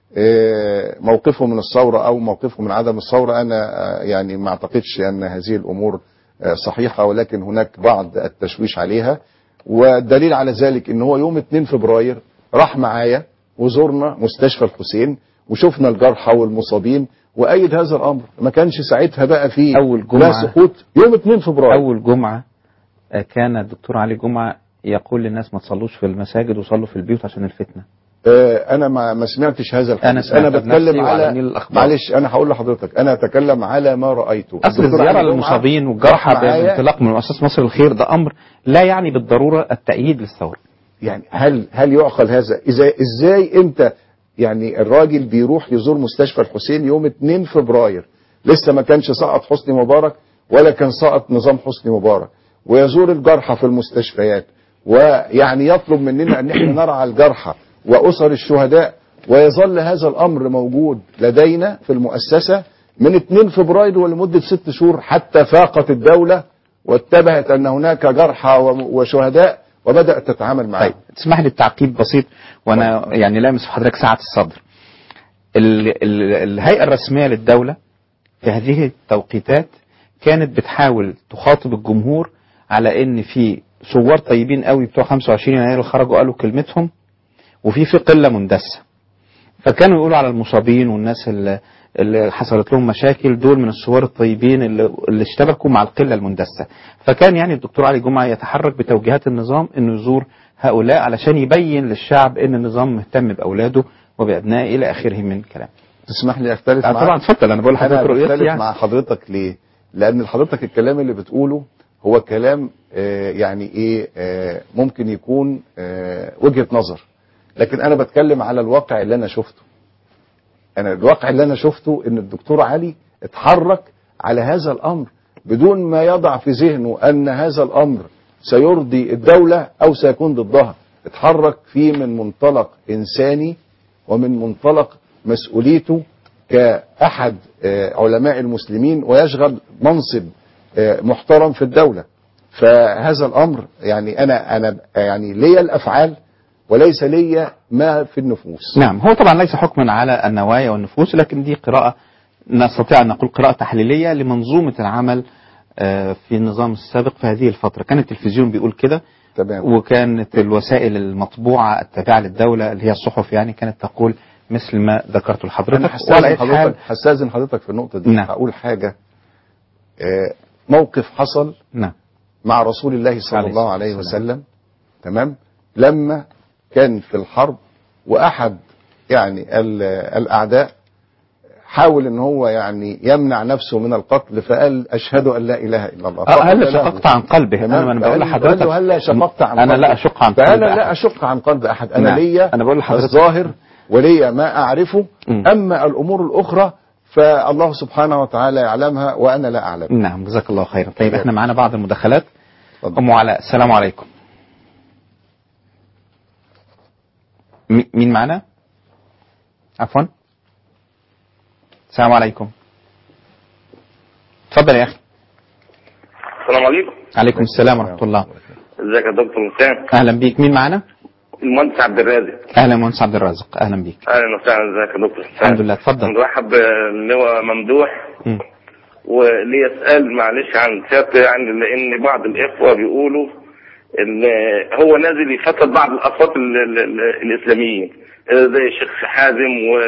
آه، موقفه من الثوره او موقفه من عدم الثوره انا آه، يعني ما اعتقدش ان هذه الامور آه، صحيحه ولكن هناك بعض التشويش عليها والدليل على ذلك ان هو يوم 2 فبراير راح معايا وزرنا مستشفى الحسين وشفنا الجرحى والمصابين وايد هذا الامر ما كانش ساعتها بقى في أول لا جمعة. سقوط يوم 2 فبراير أول جمعة آه، كان الدكتور علي جمعة يقول للناس ما تصلوش في المساجد وصلوا في البيوت عشان الفتنة آه، انا ما ما سمعتش هذا الحديث أنا سمعت انا بنفسي بتكلم وعلى على نيل الأخبار. معلش انا هقول لحضرتك انا اتكلم على ما رايته أصل الدكتور الزيارة علي جمعة للمصابين والجرحى راح معايا بانطلاق من مؤسسة مصر الخير ده أمر لا يعني بالضرورة التأييد للثورة يعني هل هل يعقل هذا اذا ازاي انت يعني الراجل بيروح يزور مستشفى الحسين يوم 2 فبراير لسه ما كانش سقط حسني مبارك ولا كان سقط نظام حسني مبارك ويزور الجرحى في المستشفيات ويعني يطلب مننا ان احنا نرعى الجرحى واسر الشهداء ويظل هذا الامر موجود لدينا في المؤسسه من 2 فبراير ولمده ست شهور حتى فاقت الدوله واتبهت ان هناك جرحى وشهداء وبدات تتعامل معهم طيب تسمح لي بتعقيب بسيط وأنا يعني لامس في حضرتك سعة الصدر ال ال الهيئة الرسمية للدولة في هذه التوقيتات كانت بتحاول تخاطب الجمهور على ان في ثوار طيبين قوي بتوع 25 يناير خرجوا قالوا كلمتهم وفي في قله مندسه فكانوا يقولوا على المصابين والناس اللي, اللي حصلت لهم مشاكل دول من الثوار الطيبين اللي, اللي اشتبكوا مع القله المندسه فكان يعني الدكتور علي جمعه يتحرك بتوجيهات النظام انه يزور هؤلاء علشان يبين للشعب ان النظام مهتم باولاده وبابنائه الى اخره من كلام تسمح لي اختلف آه معاك طبعا اتفضل انا بقول لحضرتك انا رؤيتي بختلف يعني مع حضرتك ليه لان حضرتك الكلام اللي بتقوله هو كلام آه يعني ايه آه ممكن يكون آه وجهة نظر لكن انا بتكلم على الواقع اللي انا شفته انا الواقع اللي انا شفته ان الدكتور علي اتحرك على هذا الامر بدون ما يضع في ذهنه ان هذا الامر سيرضي الدولة او سيكون ضدها اتحرك فيه من منطلق انساني ومن منطلق مسؤوليته كأحد آه، علماء المسلمين ويشغل منصب آه، محترم في الدولة فهذا الأمر يعني أنا أنا يعني ليا الأفعال وليس ليا ما في النفوس نعم هو طبعا ليس حكما على النوايا والنفوس لكن دي قراءة نستطيع أن نقول قراءة تحليلية لمنظومة العمل آه، في النظام السابق في هذه الفترة كان التلفزيون بيقول كده تمام وكانت الوسائل المطبوعة التابعة للدولة اللي هي الصحف يعني كانت تقول مثل ما ذكرت انا لحضرتك وعلى هستاذن أي حال حضرتك هستاذن حضرتك في النقطه دي نعم. هقول حاجه آه، موقف حصل نعم مع رسول الله صلى عليه الله عليه الصلاة وسلم تمام لما كان في الحرب واحد يعني ال- الاعداء حاول ان هو يعني يمنع نفسه من القتل فقال اشهد ان لا اله الا الله آه، هل فقتله. شققت عن قلبه انا تمام؟ انا بقول فقال- لحضرتك قال له هل شققت عن انا لا قلبه؟ اشق عن قلب فانا لا أحد. اشق عن قلب احد انا نعم. ليا أنا بقول لحضرتك- الظاهر وليا ما اعرفه مم. اما الامور الاخرى فالله سبحانه وتعالى يعلمها وانا لا اعلم نعم جزاك الله خيرا طيب احنا معانا بعض المداخلات اتفضل. ام علاء السلام عليكم م- مين معانا عفوا السلام عليكم اتفضل يا اخي السلام عليكم عليكم السلام ورحمه الله ازيك يا دكتور وسام اهلا بيك مين معانا المهندس عبد الرازق اهلا مهندس عبد الرازق اهلا بيك اهلا وسهلا ازيك يا دكتور وسام الحمد لله اتفضل مرحب باللواء ممدوح مم. وليا سؤال معلش عن سيادته يعني لان بعض الاخوه بيقولوا ان هو نازل يفسد بعض الاصوات ال- ال- ال- الاسلاميين زي الشيخ حازم و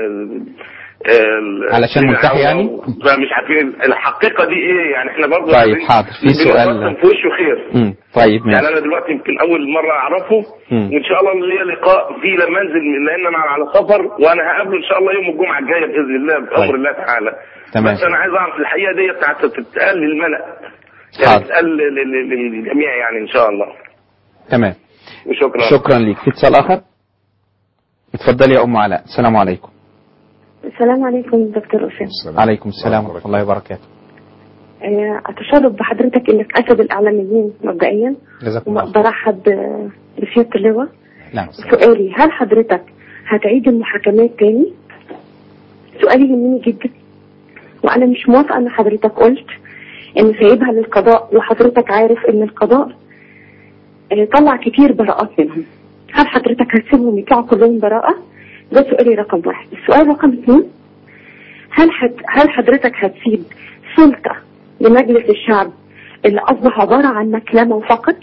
ال- علشان ملتحي يعني؟ فمش عارفين الحقيقه دي ايه يعني احنا برضه طيب، حاضر. في سؤال- بنتوسم في وشه خير مم. طيب يعني ماشي انا دلوقتي يمكن اول مره اعرفه مم. وان شاء الله ليا لقاء فيه لما انزل من- لان انا على سفر وانا هقابله ان شاء الله يوم الجمعه الجايه باذن الله بامر طيب. الله تعالى تمام. بس انا عايز اعرف الحقيقه دي بتاعت تتقال للملا يعني حاضر. تتقال لل- لل- للجميع يعني ان شاء الله تمام وشكرا شكرا ليك في اتصال اخر اتفضلي يا ام علاء السلام عليكم السلام عليكم دكتور أسامة عليكم السلام ورحمه الله وبركاته آه، أتشرف بحضرتك إنك أسد الإعلاميين مبدئيا جزاكم الله خير. وبرحب آه، بسيادة اللواء نعم سؤالي هل حضرتك هتعيد المحاكمات تاني؟ سؤالي يهمني جدا وأنا مش موافقة إن حضرتك قلت إن سايبها للقضاء وحضرتك عارف إن القضاء آه، طلع كتير براءات منهم هل حضرتك هتسيبهم يطلعوا كلهم براءة؟ ده سؤالي رقم واحد السؤال رقم اثنين هل حد هل حضرتك هتسيب سلطة لمجلس الشعب اللي أصبح عبارة عن مكلمة فقط؟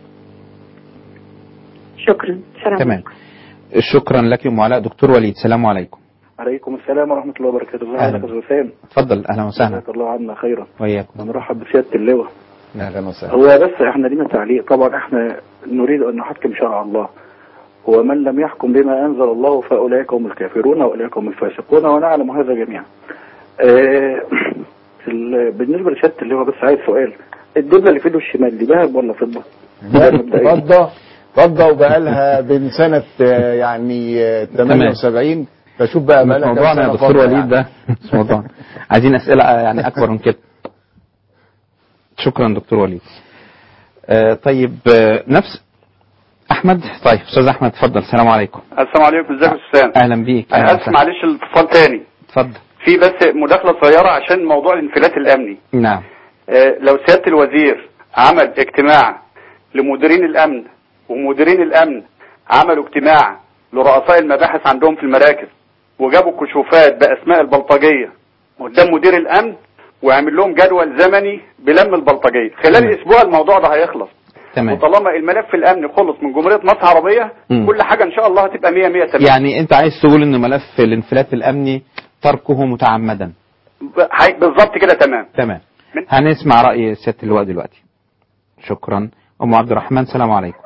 شكرا سلام تمام شكرا لك يا ام علاء دكتور وليد السلام عليكم عليكم السلام ورحمة الله وبركاته ازي أهلا. حضرتك يا وسام اتفضل اهلا وسهلا جزاك الله عنا خيرا وإياكم ونرحب بسيادة اللواء اهلا وسهلا هو بس احنا لينا تعليق طبعا احنا نريد ان نحكم شرع الله ومن لم يحكم بما انزل الله فاولئك هم الكافرون واولئك هم الفاسقون ونعلم هذا جميعا. اه في ال- بالنسبه لسياده اللواء بس عايز سؤال الدبله اللي في ايده الشمال دي ذهب ولا فضه؟ ده مبدئيا. فضه فضه وبقالها من سنه آه، يعني آه، 78 فشوف بقى مش بقالها كام موضوعنا يا سنة دكتور فضة وليد يعني. ده مش موضوعنا عايزين اسئله يعني اكبر من كده شكرا دكتور وليد آه طيب آه نفس احمد طيب استاذ احمد اتفضل السلام عليكم السلام عليكم ازيك يا استاذ اهلا بيك انا أهلا اسف وسهلا. معلش الاتصال تاني اتفضل في بس مداخله صغيره عشان موضوع الانفلات الامني نعم آه، لو سياده الوزير عمل اجتماع لمديرين الامن ومديرين الامن عملوا اجتماع لرؤساء المباحث عندهم في المراكز وجابوا كشوفات باسماء البلطجيه قدام مدير الامن ويعمل لهم جدول زمني بلم البلطجيه خلال اسبوع الموضوع ده هيخلص تمام وطالما الملف الامني خلص من جمهوريه مصر العربيه مم. كل حاجه ان شاء الله هتبقى 100 100 تمام يعني انت عايز تقول ان ملف الانفلات الامني تركه متعمدا ب- هي- بالظبط كده تمام تمام من- هنسمع راي سياده اللواء دلوقتي شكرا ام عبد الرحمن السلام عليكم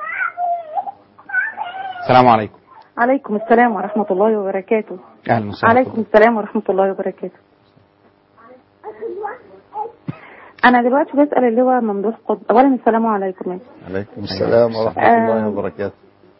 السلام عليكم عليكم السلام ورحمة الله وبركاته اهلا وسهلا عليكم السلام ورحمة الله وبركاته أنا دلوقتي بسأل اللواء ممدوح قطب أولا السلام عليكم عليكم السلام ورحمه آه. الله وبركاته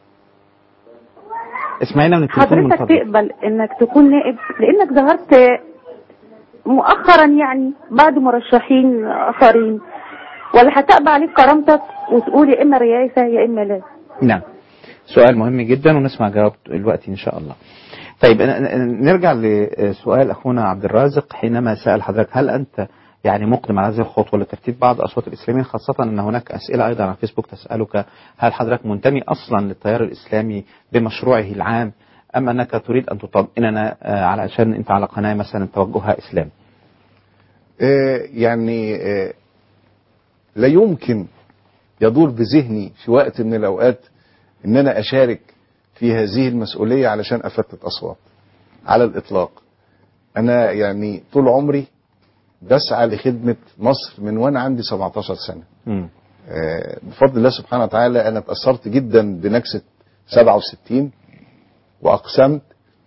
اسمعينا من التليفون من حضرتك فضلك تقبل إنك تكون نائب لأنك ظهرت مؤخرا يعني بعد مرشحين آخرين ولا هتقبل عليك كرامتك وتقول يا إما رئاسة يا إما لا نعم سؤال مهم جدا ونسمع جواب دلوقتي ان شاء الله طيب ن- ن- نرجع لسؤال اخونا عبد الرازق حينما سال حضرتك هل انت يعني مقدم على هذه الخطوه لترتيب بعض اصوات الاسلاميين خاصه ان هناك اسئله ايضا على فيسبوك تسالك هل حضرتك منتمي اصلا للتيار الاسلامي بمشروعه العام ام انك تريد ان تطمئننا آه، علشان انت على قناه مثلا توجهها اسلامي آه، يعني آه، لا يمكن يدور بذهني في وقت من الأوقات إن أنا أشارك في هذه المسؤولية علشان أفتت أصوات على الإطلاق أنا يعني طول عمري بسعى لخدمة مصر من وأنا عندي 17 سنة مم. آه، بفضل الله سبحانه وتعالى أنا تأثرت جدا بنكسة 67 وأقسمت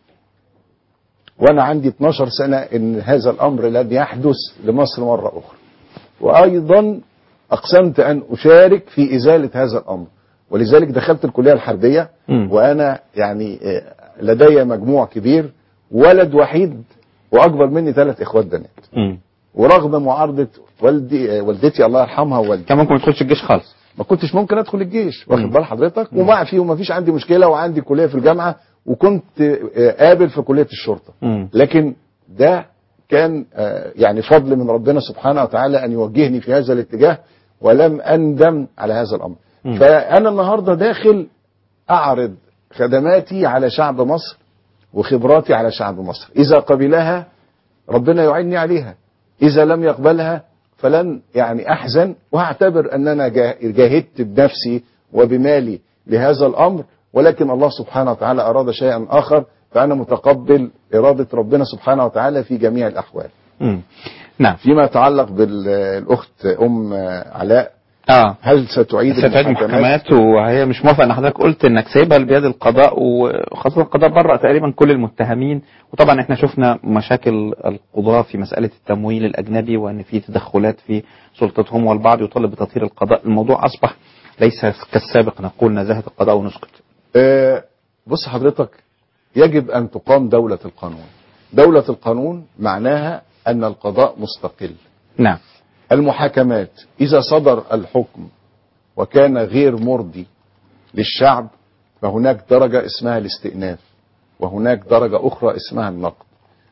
وأنا عندي 12 سنة إن هذا الأمر لن يحدث لمصر مرة أخرى وأيضا أقسمت أن أشارك في إزالة هذا الأمر ولذلك دخلت الكلية الحربية مم. وأنا يعني آه، لدي مجموع كبير ولد وحيد وأكبر مني ثلاث إخوات بنات مم. ورغم معارضة والدي آه، والدتي الله يرحمها ووالدي كان ممكن ما تخش الجيش خالص ما كنتش ممكن ادخل الجيش واخد مم. بال حضرتك ومع فيه وما فيش عندي مشكله وعندي كليه في الجامعه وكنت آه، قابل في كليه الشرطه مم. لكن ده كان آه، يعني فضل من ربنا سبحانه وتعالى ان يوجهني في هذا الاتجاه ولم اندم على هذا الامر مم. فانا النهارده داخل اعرض خدماتي على شعب مصر وخبراتي على شعب مصر اذا قبلها ربنا يعيني عليها اذا لم يقبلها فلن يعني احزن واعتبر ان انا جا- جاهدت بنفسي وبمالي لهذا الامر ولكن الله سبحانه وتعالى اراد شيئا اخر فانا متقبل اراده ربنا سبحانه وتعالى في جميع الاحوال مم. نعم فيما يتعلق بالاخت ام علاء اه هل ستعيد ستعيد المحكمات وهي مش موافقه ان حضرتك قلت انك سايبها بيد القضاء وخاصه القضاء برأ تقريبا كل المتهمين وطبعا احنا شفنا مشاكل القضاة في مساله التمويل الاجنبي وان في تدخلات في سلطتهم والبعض يطالب بتطهير القضاء الموضوع اصبح ليس كالسابق نقول نزاهه القضاء ونسكت آه، بص حضرتك يجب أن تقام دولة القانون دولة القانون معناها أن القضاء مستقل نعم المحاكمات إذا صدر الحكم وكان غير مرضي للشعب فهناك درجة اسمها الاستئناف وهناك درجة أخرى اسمها النقد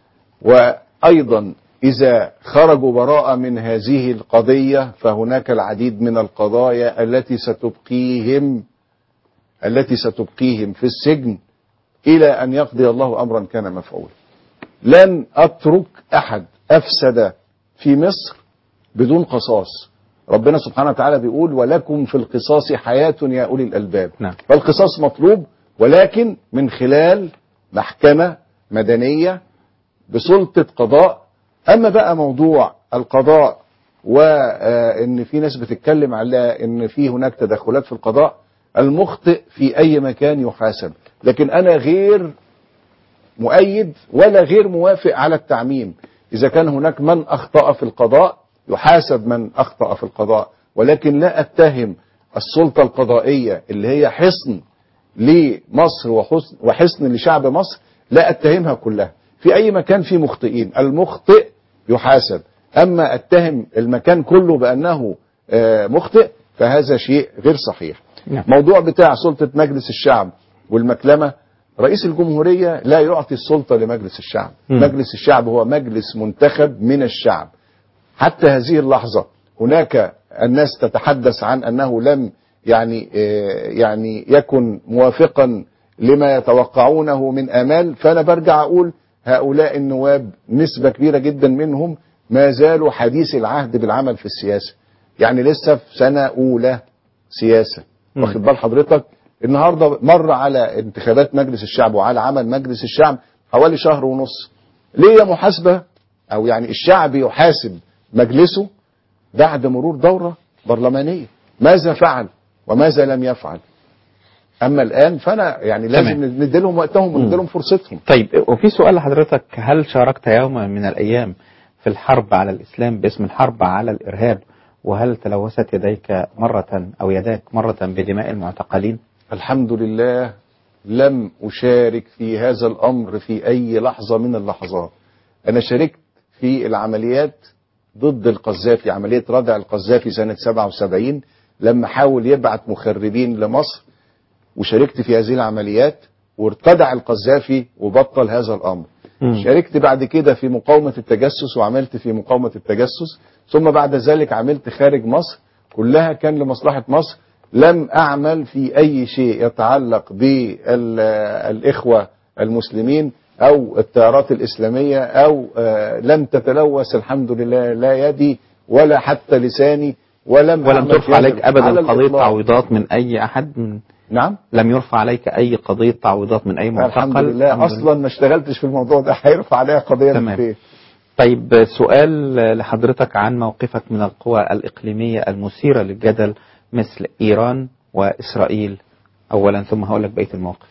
وأيضا إذا خرجوا براءة من هذه القضية فهناك العديد من القضايا التي ستبقيهم التي ستبقيهم في السجن إلى أن يقضي الله أمرا كان مفعولا لن أترك أحد أفسد في مصر بدون قصاص ربنا سبحانه وتعالى بيقول ولكم في القصاص حياة يا أولي الألباب نعم. فالقصاص مطلوب ولكن من خلال محكمة مدنية بسلطة قضاء أما بقى موضوع القضاء وإن في ناس بتتكلم على إن في هناك تدخلات في القضاء المخطئ في أي مكان يحاسب لكن أنا غير مؤيد ولا غير موافق على التعميم إذا كان هناك من أخطأ في القضاء يحاسب من أخطأ في القضاء ولكن لا أتهم السلطة القضائية اللي هي حصن لمصر وحسن وحصن لشعب مصر لا أتهمها كلها في أي مكان في مخطئين المخطئ يحاسب أما أتهم المكان كله بأنه آه، مخطئ فهذا شيء غير صحيح نعم. موضوع بتاع سلطة مجلس الشعب والمكلمة رئيس الجمهورية لا يعطي السلطة لمجلس الشعب مم. مجلس الشعب هو مجلس منتخب من الشعب حتى هذه اللحظة هناك الناس تتحدث عن أنه لم يعني آه، يعني يكن موافقا لما يتوقعونه من آمال فأنا برجع أقول هؤلاء النواب نسبة كبيرة جدا منهم ما زالوا حديث العهد بالعمل في السياسة يعني لسه في سنة أولى سياسة مم. واخد بال حضرتك النهارده مر على انتخابات مجلس الشعب وعلى عمل مجلس الشعب حوالي شهر ونص ليه محاسبة أو يعني الشعب يحاسب مجلسه بعد مرور دورة برلمانية ماذا فعل وماذا لم يفعل أما الآن فأنا يعني لازم تمام. نديلهم وقتهم ونديلهم فرصتهم طيب وفي سؤال لحضرتك هل شاركت يوما من الأيام في الحرب على الإسلام باسم الحرب على الإرهاب وهل تلوثت يديك مرة أو يداك مرة بدماء المعتقلين الحمد لله لم أشارك في هذا الأمر في أي لحظة من اللحظات أنا شاركت في العمليات ضد القذافي عملية ردع القذافي سنة 77 لما حاول يبعت مخربين لمصر وشاركت في هذه العمليات وارتدع القذافي وبطل هذا الأمر مم. شاركت بعد كده في مقاومة التجسس وعملت في مقاومة التجسس ثم بعد ذلك عملت خارج مصر كلها كان لمصلحة مصر لم أعمل في أي شيء يتعلق بالإخوة المسلمين أو التيارات الإسلامية أو آه، لم تتلوث الحمد لله لا يدي ولا حتى لساني ولم ولم أعمل ترفع في هذا عليك ابدا على قضيه الإطلاق. تعويضات من اي احد من نعم لم يرفع عليك اي قضيه تعويضات من اي معتقل الحمد لله اصلا ما اشتغلتش في الموضوع ده هيرفع عليها قضيه تمام. من فين طيب سؤال لحضرتك عن موقفك من القوى الإقليمية المثيرة للجدل مثل إيران وإسرائيل أولا ثم هقول لك بقية الموقف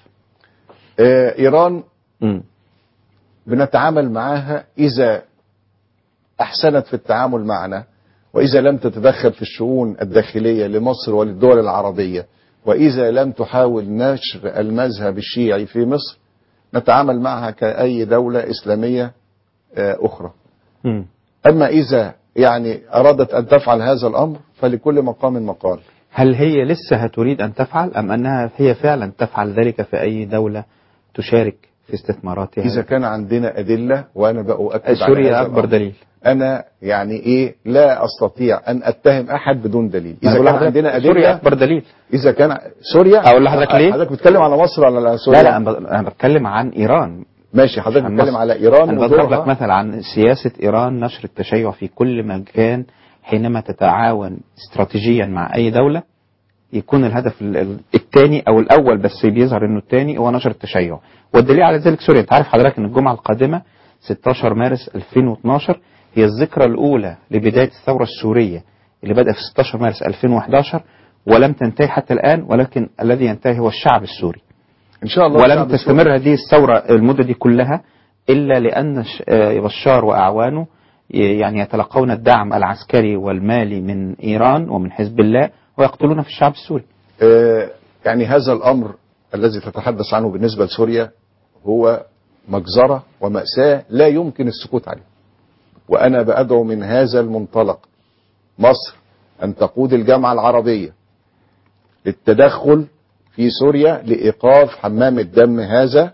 آه ايران مم. بنتعامل معها اذا احسنت في التعامل معنا واذا لم تتدخل في الشؤون الداخليه لمصر وللدول العربيه واذا لم تحاول نشر المذهب الشيعي في مصر نتعامل معها كاي دوله اسلاميه آه، اخرى مم. اما اذا يعني ارادت ان تفعل هذا الامر فلكل مقام مقال هل هي لسه هتريد أن تفعل أم أنها هي فعلا تفعل ذلك في أي دولة تشارك في استثماراتها اذا كان عندنا ادله وانا باؤكد على سوريا هذا أكبر الأمر. دليل انا يعني ايه لا استطيع ان اتهم احد بدون دليل أنا اذا بقول كان لحضرتك عندنا ادله سوريا أكبر دليل اذا كان سوريا أقول لحضرتك ليه؟ حضرتك بتتكلم على مصر ولا على سوريا لا لا أنا ب- أنا بتكلم عن إيران ماشي حضرتك عن بتتكلم مصر. على ايران أنا بضرب ودورها. لك مثل عن سياسة إيران نشر التشيع في كل مكان حينما تتعاون استراتيجيا مع أي دولة يكون الهدف الثاني أو الأول بس بيظهر إنه الثاني هو نشر التشيع والدليل على ذلك سوريا أنت عارف حضرتك إن الجمعة القادمة 16 مارس 2012 هي الذكرى الأولى لبداية الثورة السورية اللي بدأ في 16 مارس 2011 ولم تنتهي حتى الآن ولكن الذي ينتهي هو الشعب السوري ان شاء الله ولم الشعب السوري- تستمر هذه الثورة المدة دي كلها إلا لأن ش- آه، بشار وأعوانه ي- يعني يتلقون الدعم العسكري والمالي من إيران ومن حزب الله ويقتلون في الشعب السوري آه، يعني هذا الامر الذي تتحدث عنه بالنسبه لسوريا هو مجزره وماساه لا يمكن السكوت عليه وانا بادعو من هذا المنطلق مصر ان تقود الجامعه العربيه للتدخل في سوريا لايقاف حمام الدم هذا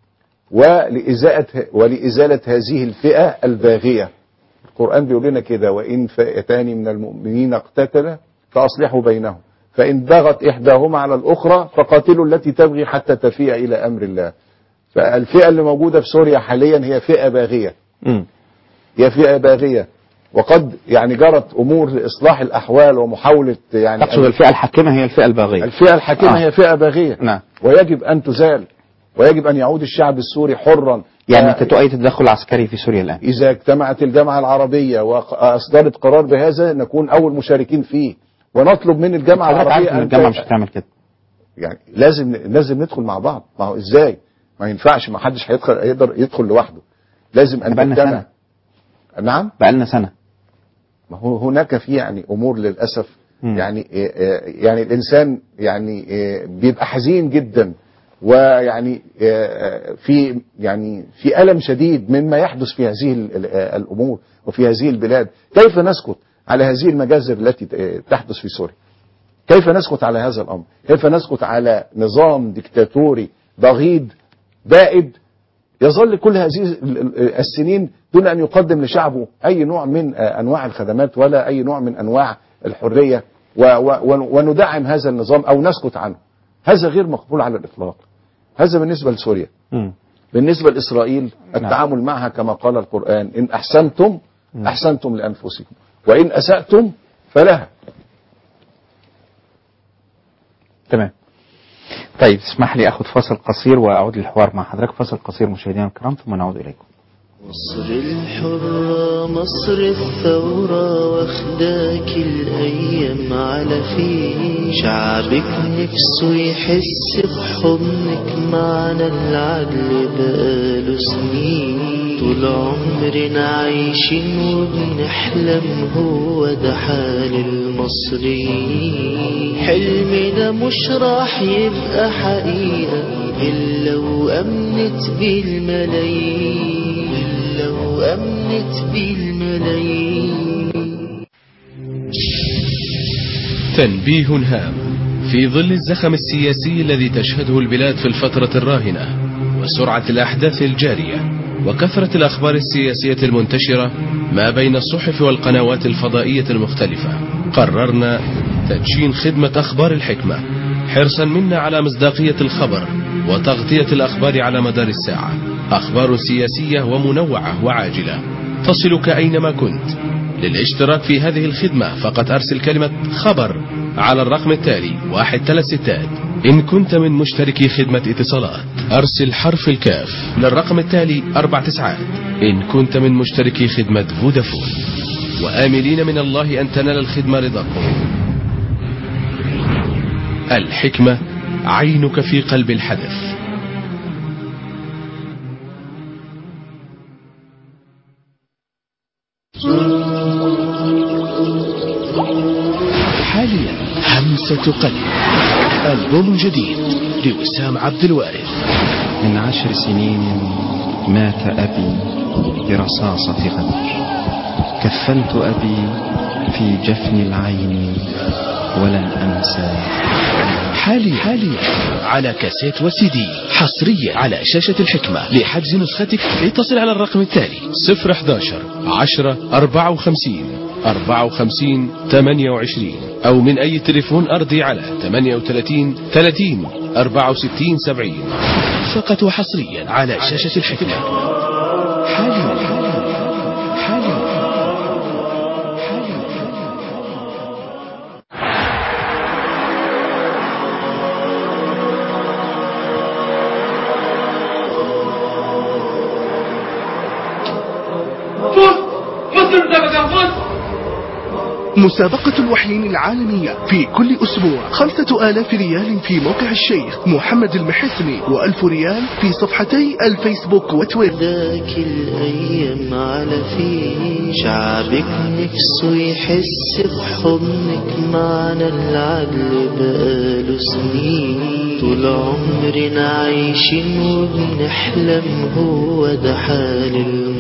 ولإزالة ولإزالة هذه الفئة الباغية القرآن بيقول لنا كده وإن فئتان من المؤمنين اقتتلا فأصلحوا بينهم فإن بغت إحداهما على الأخرى فقاتلوا التي تبغي حتى تفيء إلى أمر الله فالفئة اللي موجودة في سوريا حاليا هي فئة باغية مم. هي فئة باغية وقد يعني جرت أمور لإصلاح الأحوال ومحاولة يعني تقصد الفئة الحاكمة هي الفئة الباغية الفئة الحاكمة آه. هي فئة باغية نعم ويجب أن تزال ويجب أن يعود الشعب السوري حرا يعني أنت تؤيد التدخل العسكري في سوريا الآن إذا اجتمعت الجامعة العربية وأصدرت قرار بهذا نكون أول مشاركين فيه ونطلب من الجامعة حضرتك عارف العربية إن أن الجامعة ت- مش هتعمل كده يعني لازم لازم ندخل مع بعض ما هو ازاي ما ينفعش ما حدش هيدخل يقدر يدخل لوحده لازم ان بقالنا تجتمع سنة. نعم بقالنا سنة ما هو هناك في يعني امور للاسف مم. يعني آه، آه، يعني الانسان يعني آه، بيبقى حزين جدا ويعني آه، آه، في يعني في الم شديد مما يحدث في هذه ال- ال- آه، الامور وفي هذه البلاد كيف نسكت على هذه المجازر التي آه، تحدث في سوريا كيف نسكت على هذا الامر كيف نسكت على نظام ديكتاتوري بغيض بائد يظل كل هذه ال- ال- السنين دون ان يقدم لشعبه اي نوع من آه، انواع الخدمات ولا اي نوع من انواع الحريه و- و- ون- وندعم هذا النظام او نسكت عنه هذا غير مقبول على الاطلاق هذا بالنسبه لسوريا مم. بالنسبه لاسرائيل التعامل معها كما قال القران ان احسنتم احسنتم لانفسكم وان اساتم فلها تمام طيب اسمح لي أخذ فاصل قصير وأعود للحوار مع حضرتك فاصل قصير مشاهدينا الكرام ثم نعود إليكم مصر الحرة مصر الثورة واخداك الأيام على فين شعبك نفسه يحس بحضنك معنا العدل بقاله سنين طول عمرنا عايشين وبنحلم هو ده حال المصريين حلمنا مش راح يبقى حقيقة إلا وأمنت بالملايين إلا وأمنت بالملايين تنبيه هام في ظل الزخم السياسي الذي تشهده البلاد في الفترة الراهنة وسرعة الأحداث الجارية وكثرة الأخبار السياسية المنتشرة ما بين الصحف والقنوات الفضائية المختلفة قررنا تدشين خدمة أخبار الحكمة حرصا منا على مصداقية الخبر وتغطية الأخبار على مدار الساعة أخبار سياسية ومنوعة وعاجلة تصلك أينما كنت للاشتراك في هذه الخدمة فقط أرسل كلمة خبر على الرقم التالي واحد ثلاث ستات إن كنت من مشتركي خدمة اتصالات أرسل حرف الكاف للرقم التالي أربع تسعات إن كنت من مشتركي خدمة فودافون وآملين من الله أن تنال الخدمة رضاكم الحكمة عينك في قلب الحدث حاليا همسة قلب ألبوم جديد لوسام عبد الوارث من عشر سنين مات أبي برصاصة غدر كفنت أبي في جفن العين ولن أنسى حاليا حاليا على كاسيت وسي دي حصريا على شاشة الحكمة لحجز نسختك اتصل على الرقم التالي 011 10 54 54 28 أو من أي تليفون أرضي على 38 30 64 70 فقط وحصريا على شاشة الحكمة حاليا حاليا فوز فوز المسابقة فوز مسابقة الوحيين العالمية في كل أسبوع خمسة آلاف ريال في موقع الشيخ محمد المحسني وألف ريال في صفحتي الفيسبوك وتويتر ذاك الأيام على فيه شعبك نفسه يحس بحضنك معنا العدل بقاله سنين طول عمرنا عايشين وبنحلم هو ده حال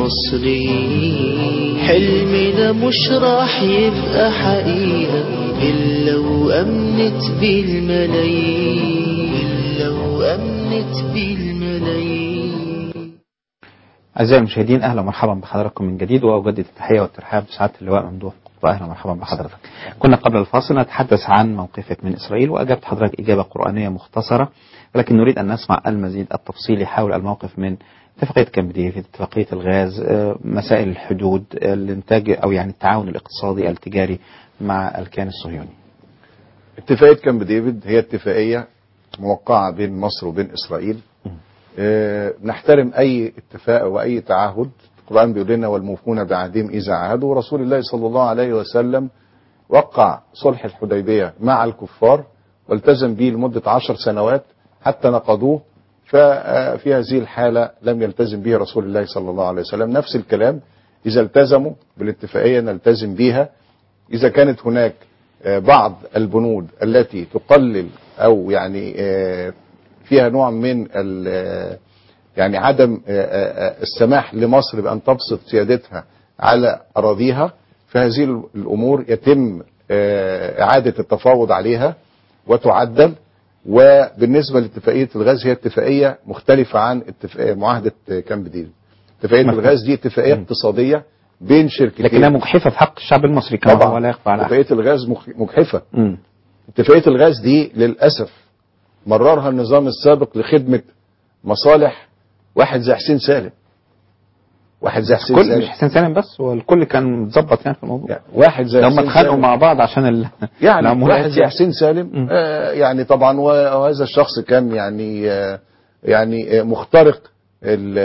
المصريين حلمنا مش راح يبقى حقيقة إلا وأمنت بيه الملايين إلا وأمنت بيه الملايين أعزائي المشاهدين أهلا ومرحبا بحضراتكم من جديد وأجدد التحية والترحاب بسعادة اللواء ممدوح قطب أهلا ومرحبا بحضرتك كنا قبل الفاصل نتحدث عن موقفك من إسرائيل وأجبت حضرتك إجابة قرآنية مختصرة ولكن نريد أن نسمع المزيد التفصيلي حول الموقف من اتفاقية كامب ديفيد اتفاقية الغاز آه، مسائل الحدود الانتاج أو يعني التعاون الاقتصادي التجاري مع الكيان الصهيوني اتفاقية كامب ديفيد هي اتفاقية موقعة بين مصر وبين إسرائيل آه، نحترم أي اتفاق وأي تعهد القرآن بيقول لنا والموفون بعهدهم إذا عاهدوا ورسول الله صلى الله عليه وسلم وقع صلح الحديبية مع الكفار والتزم به لمدة عشر سنوات حتى نقضوه ففي هذه الحالة لم يلتزم به رسول الله صلى الله عليه وسلم نفس الكلام إذا التزموا بالاتفاقية نلتزم بها إذا كانت هناك آه، بعض البنود التي تقلل أو يعني آه، فيها نوع من ال- آه، يعني عدم آه، آه، السماح لمصر بأن تبسط سيادتها على أراضيها فهذه الأمور يتم آه، إعادة التفاوض عليها وتعدل وبالنسبة لاتفاقية الغاز هي اتفاقية مختلفة عن اتفاقية معاهدة كامب ديفيد اتفاقية مفهوم. الغاز دي اتفاقية اقتصادية بين شركتين لكنها مجحفة في حق الشعب المصري كما طبعا هو لا يخفى على أحد اتفاقية الغاز مخ- مجحفة مم. اتفاقية الغاز دي للأسف مررها النظام السابق لخدمة مصالح واحد زي حسين سالم واحد زي حسين كل سالم مش حسين سالم بس والكل كان متظبط يعني في الموضوع واحد زي ده هم حسين اتخانقوا سالم. مع بعض عشان ال... يعني العمولات واحد زي حسين سالم آه يعني طبعا و- وهذا الشخص كان يعني آه يعني آه مخترق ال-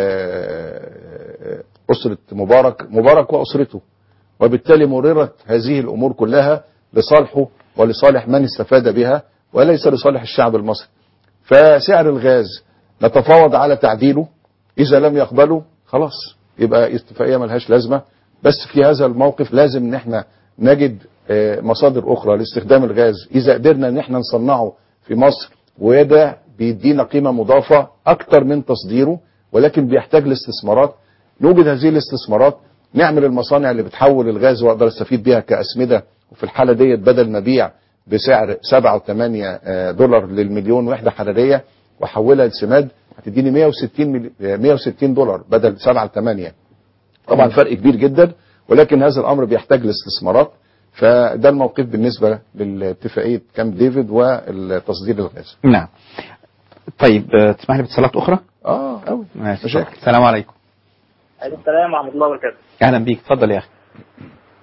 آه، أسرة مبارك مبارك وأسرته وبالتالي مررت هذه الأمور كلها لصالحه ولصالح من استفاد بها وليس لصالح الشعب المصري فسعر الغاز نتفاوض على تعديله إذا لم يقبلوا خلاص يبقى اتفاقية ملهاش لازمة بس في هذا الموقف لازم ان احنا نجد آه، مصادر اخرى لاستخدام الغاز اذا قدرنا ان احنا نصنعه في مصر وده بيدينا قيمة مضافة اكتر من تصديره ولكن بيحتاج لاستثمارات نوجد هذه الاستثمارات نعمل المصانع اللي بتحول الغاز واقدر استفيد بيها كأسمدة وفي الحالة ديت بدل ما ابيع بسعر 7 و8 دولار للمليون وحدة حرارية واحولها لسماد هتديني 160 ملي... 160 دولار بدل 7 ل 8 طبعا فرق كبير جدا ولكن هذا الامر بيحتاج لاستثمارات فده الموقف بالنسبه لاتفاقيه كامب ديفيد والتصدير الغاز نعم طيب آه، تسمح لي باتصالات أخرى؟ اه قوي ماشي مشاكل. السلام عليكم عليكم السلام ورحمة الله وبركاته أهلا بيك اتفضل يا أخي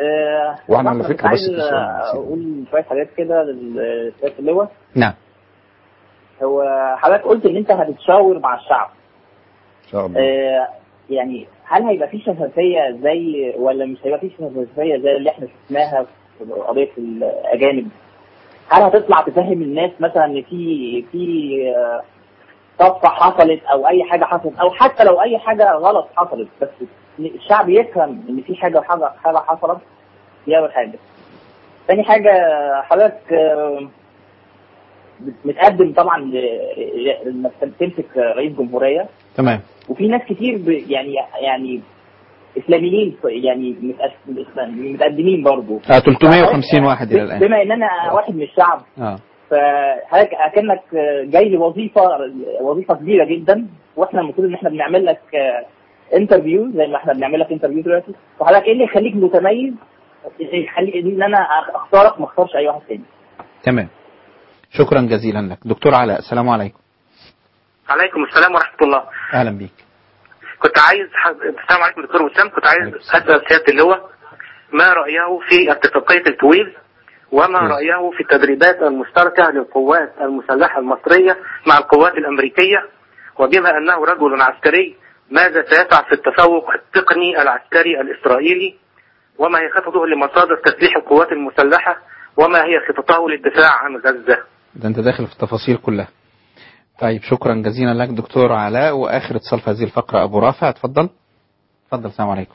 آه، وإحنا على كنت فكرة بس عايز في سؤال نسيت. اقول شويه حاجات كده للسياده اللواء نعم هو حضرتك قلت ان انت هتتشاور مع الشعب ان شاء الله آه، يعني هل هيبقى في شفافيه زي ولا مش هيبقى في شفافيه زي اللي احنا شفناها في قضيه الاجانب؟ هل هتطلع تفهم الناس مثلا ان في في آه، طفره حصلت او اي حاجه حصلت او حتى لو اي حاجه غلط حصلت بس الشعب يفهم ان في حاجه حاجه حاجه حصلت دي اول حاجه. تاني حاجه حضرتك آه، متقدم طبعا ل- انك تمسك رئيس جمهوريه تمام وفي ناس كتير ب يعني يعني اسلاميين يعني متأس- متقدمين برضه آه 350 واحد الى الان بما ان انا واحد من الشعب اه فحضرتك اكنك جاي لي وظيفه وظيفه كبيره جدا واحنا المفروض ان احنا بنعمل لك انترفيو زي ما احنا بنعمل لك انترفيو دلوقتي فحضرتك ايه اللي يخليك متميز يخلي ان انا اختارك ما اختارش اي واحد تاني تمام شكرا جزيلا لك دكتور علاء السلام عليكم عليكم السلام ورحمة الله اهلا بيك كنت عايز ح- السلام عليكم دكتور وسام كنت عايز أسأل سيادة اللواء ما رأيه في اتفاقية الكويت وما رأيه في التدريبات المشتركة للقوات المسلحة المصرية مع القوات الأمريكية وبما أنه رجل عسكري ماذا سيفعل في التفوق التقني العسكري الإسرائيلي وما هي خططه لمصادر تسليح القوات المسلحة وما هي خططه للدفاع عن غزة ده انت داخل في التفاصيل كلها طيب شكرا جزيلا لك دكتور علاء واخر اتصال في هذه الفقره ابو رافع اتفضل اتفضل السلام عليكم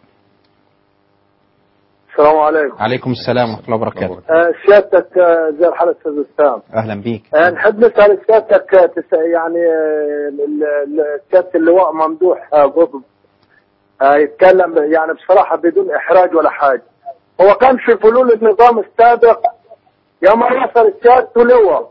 السلام عليكم عليكم السلام ورحمه الله وبركاته آه، سيادتك آه، زي الحالة استاذ وسام اهلا بيك آه، نحب نسأل سيادتك آه، تس- يعني آه، ال- ال- سيادة اللواء ممدوح آه، قطب آه، يتكلم يعني بصراحة بدون إحراج ولا حاجة هو كان في فلول النظام السابق يوم رسل سيادته لواء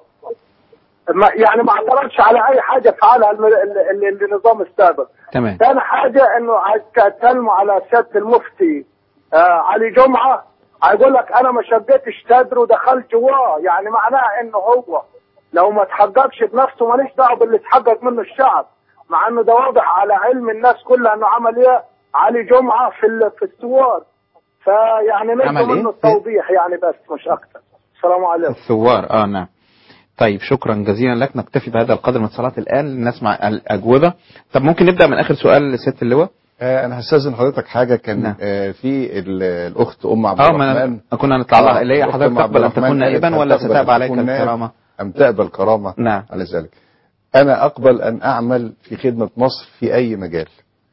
ما- يعني ما اعترضش على أي حاجة فعلها الم- ال- ال- النظام السابق تمام ثاني حاجة انه اتكلموا على سيادة المفتي آه علي جمعة هيقول لك انا ما شقتش تدر ودخلت جواه يعني معناه انه هو لو ما تحققش بنفسه ماليش دعوه باللي اتحقق منه الشعب مع انه ده واضح على علم الناس كلها انه عمل ايه علي جمعة في ال- في الثوار فيعني عمل نرجو إيه؟ منه التوضيح يعني بس مش اكتر السلام عليكم الثوار اه نعم طيب شكرا جزيلا لك نكتفي بهذا القدر من اتصالات الان نسمع الاجوبه طب ممكن نبدا من اخر سؤال لسياده اللواء آه انا هستاذن حضرتك حاجه كان آه في ال- الاخت ام عبد اه ما الرحمن أنا- كنا نطلع لها آه، اللي هي الأخت حضرتك أم عبد تقبل ان الرحمن تكون قالت نائبا هل ولا تقبل ستاب أن عليك تكون نائب الكرامه ام تقبل كرامه نعم على ذلك انا اقبل ان اعمل في خدمه مصر في اي مجال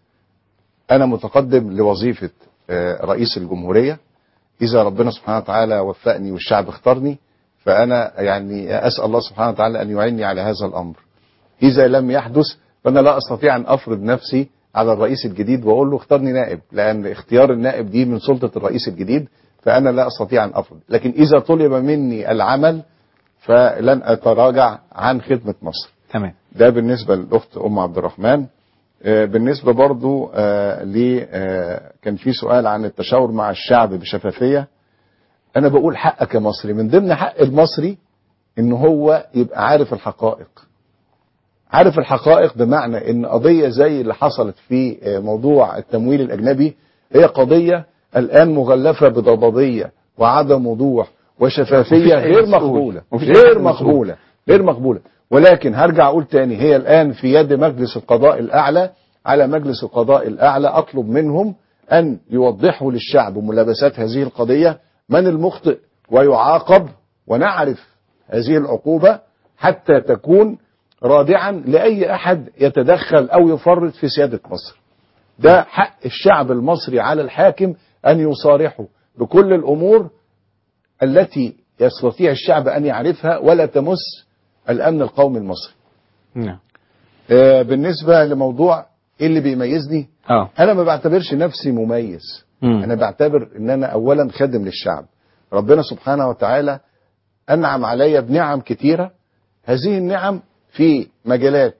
انا متقدم لوظيفه آه، رئيس الجمهوريه اذا ربنا سبحانه وتعالى وفقني والشعب اختارني فانا يعني اسال الله سبحانه وتعالى ان يعيني على هذا الامر اذا لم يحدث فانا لا استطيع ان افرض نفسي على الرئيس الجديد واقول له اختارني نائب لان اختيار النائب دي من سلطه الرئيس الجديد فانا لا استطيع ان افرض لكن اذا طلب مني العمل فلن اتراجع عن خدمه مصر تمام ده بالنسبه للاخت ام عبد الرحمن آه، بالنسبه برضو آه، ل آه، كان في سؤال عن التشاور مع الشعب بشفافيه انا بقول حقك يا مصري من ضمن حق المصري ان هو يبقى عارف الحقائق عارف الحقائق بمعنى ان قضيه زي اللي حصلت في آه، موضوع التمويل الاجنبي هي قضيه الان مغلفه بضبابيه وعدم وضوح مفيش وشفافيه أي غير مسؤول. مقبوله مفيش غير أي مسؤول. مقبوله غير مقبوله ولكن هرجع اقول تاني هي الان في يد مجلس القضاء الاعلى على مجلس القضاء الاعلى اطلب منهم ان يوضحوا للشعب ملابسات هذه القضيه من المخطئ ويعاقب ونعرف هذه العقوبه حتى تكون رادعا لاي احد يتدخل او يفرط في سياده مصر. ده حق الشعب المصري على الحاكم ان يصارحه بكل الامور التي يستطيع الشعب ان يعرفها ولا تمس الامن القومي المصري. نعم آه، بالنسبه لموضوع ايه اللي بيميزني؟ اه انا ما بعتبرش نفسي مميز. مم. انا بعتبر ان انا اولا خادم للشعب. ربنا سبحانه وتعالى انعم علي بنعم كتيره هذه النعم في مجالات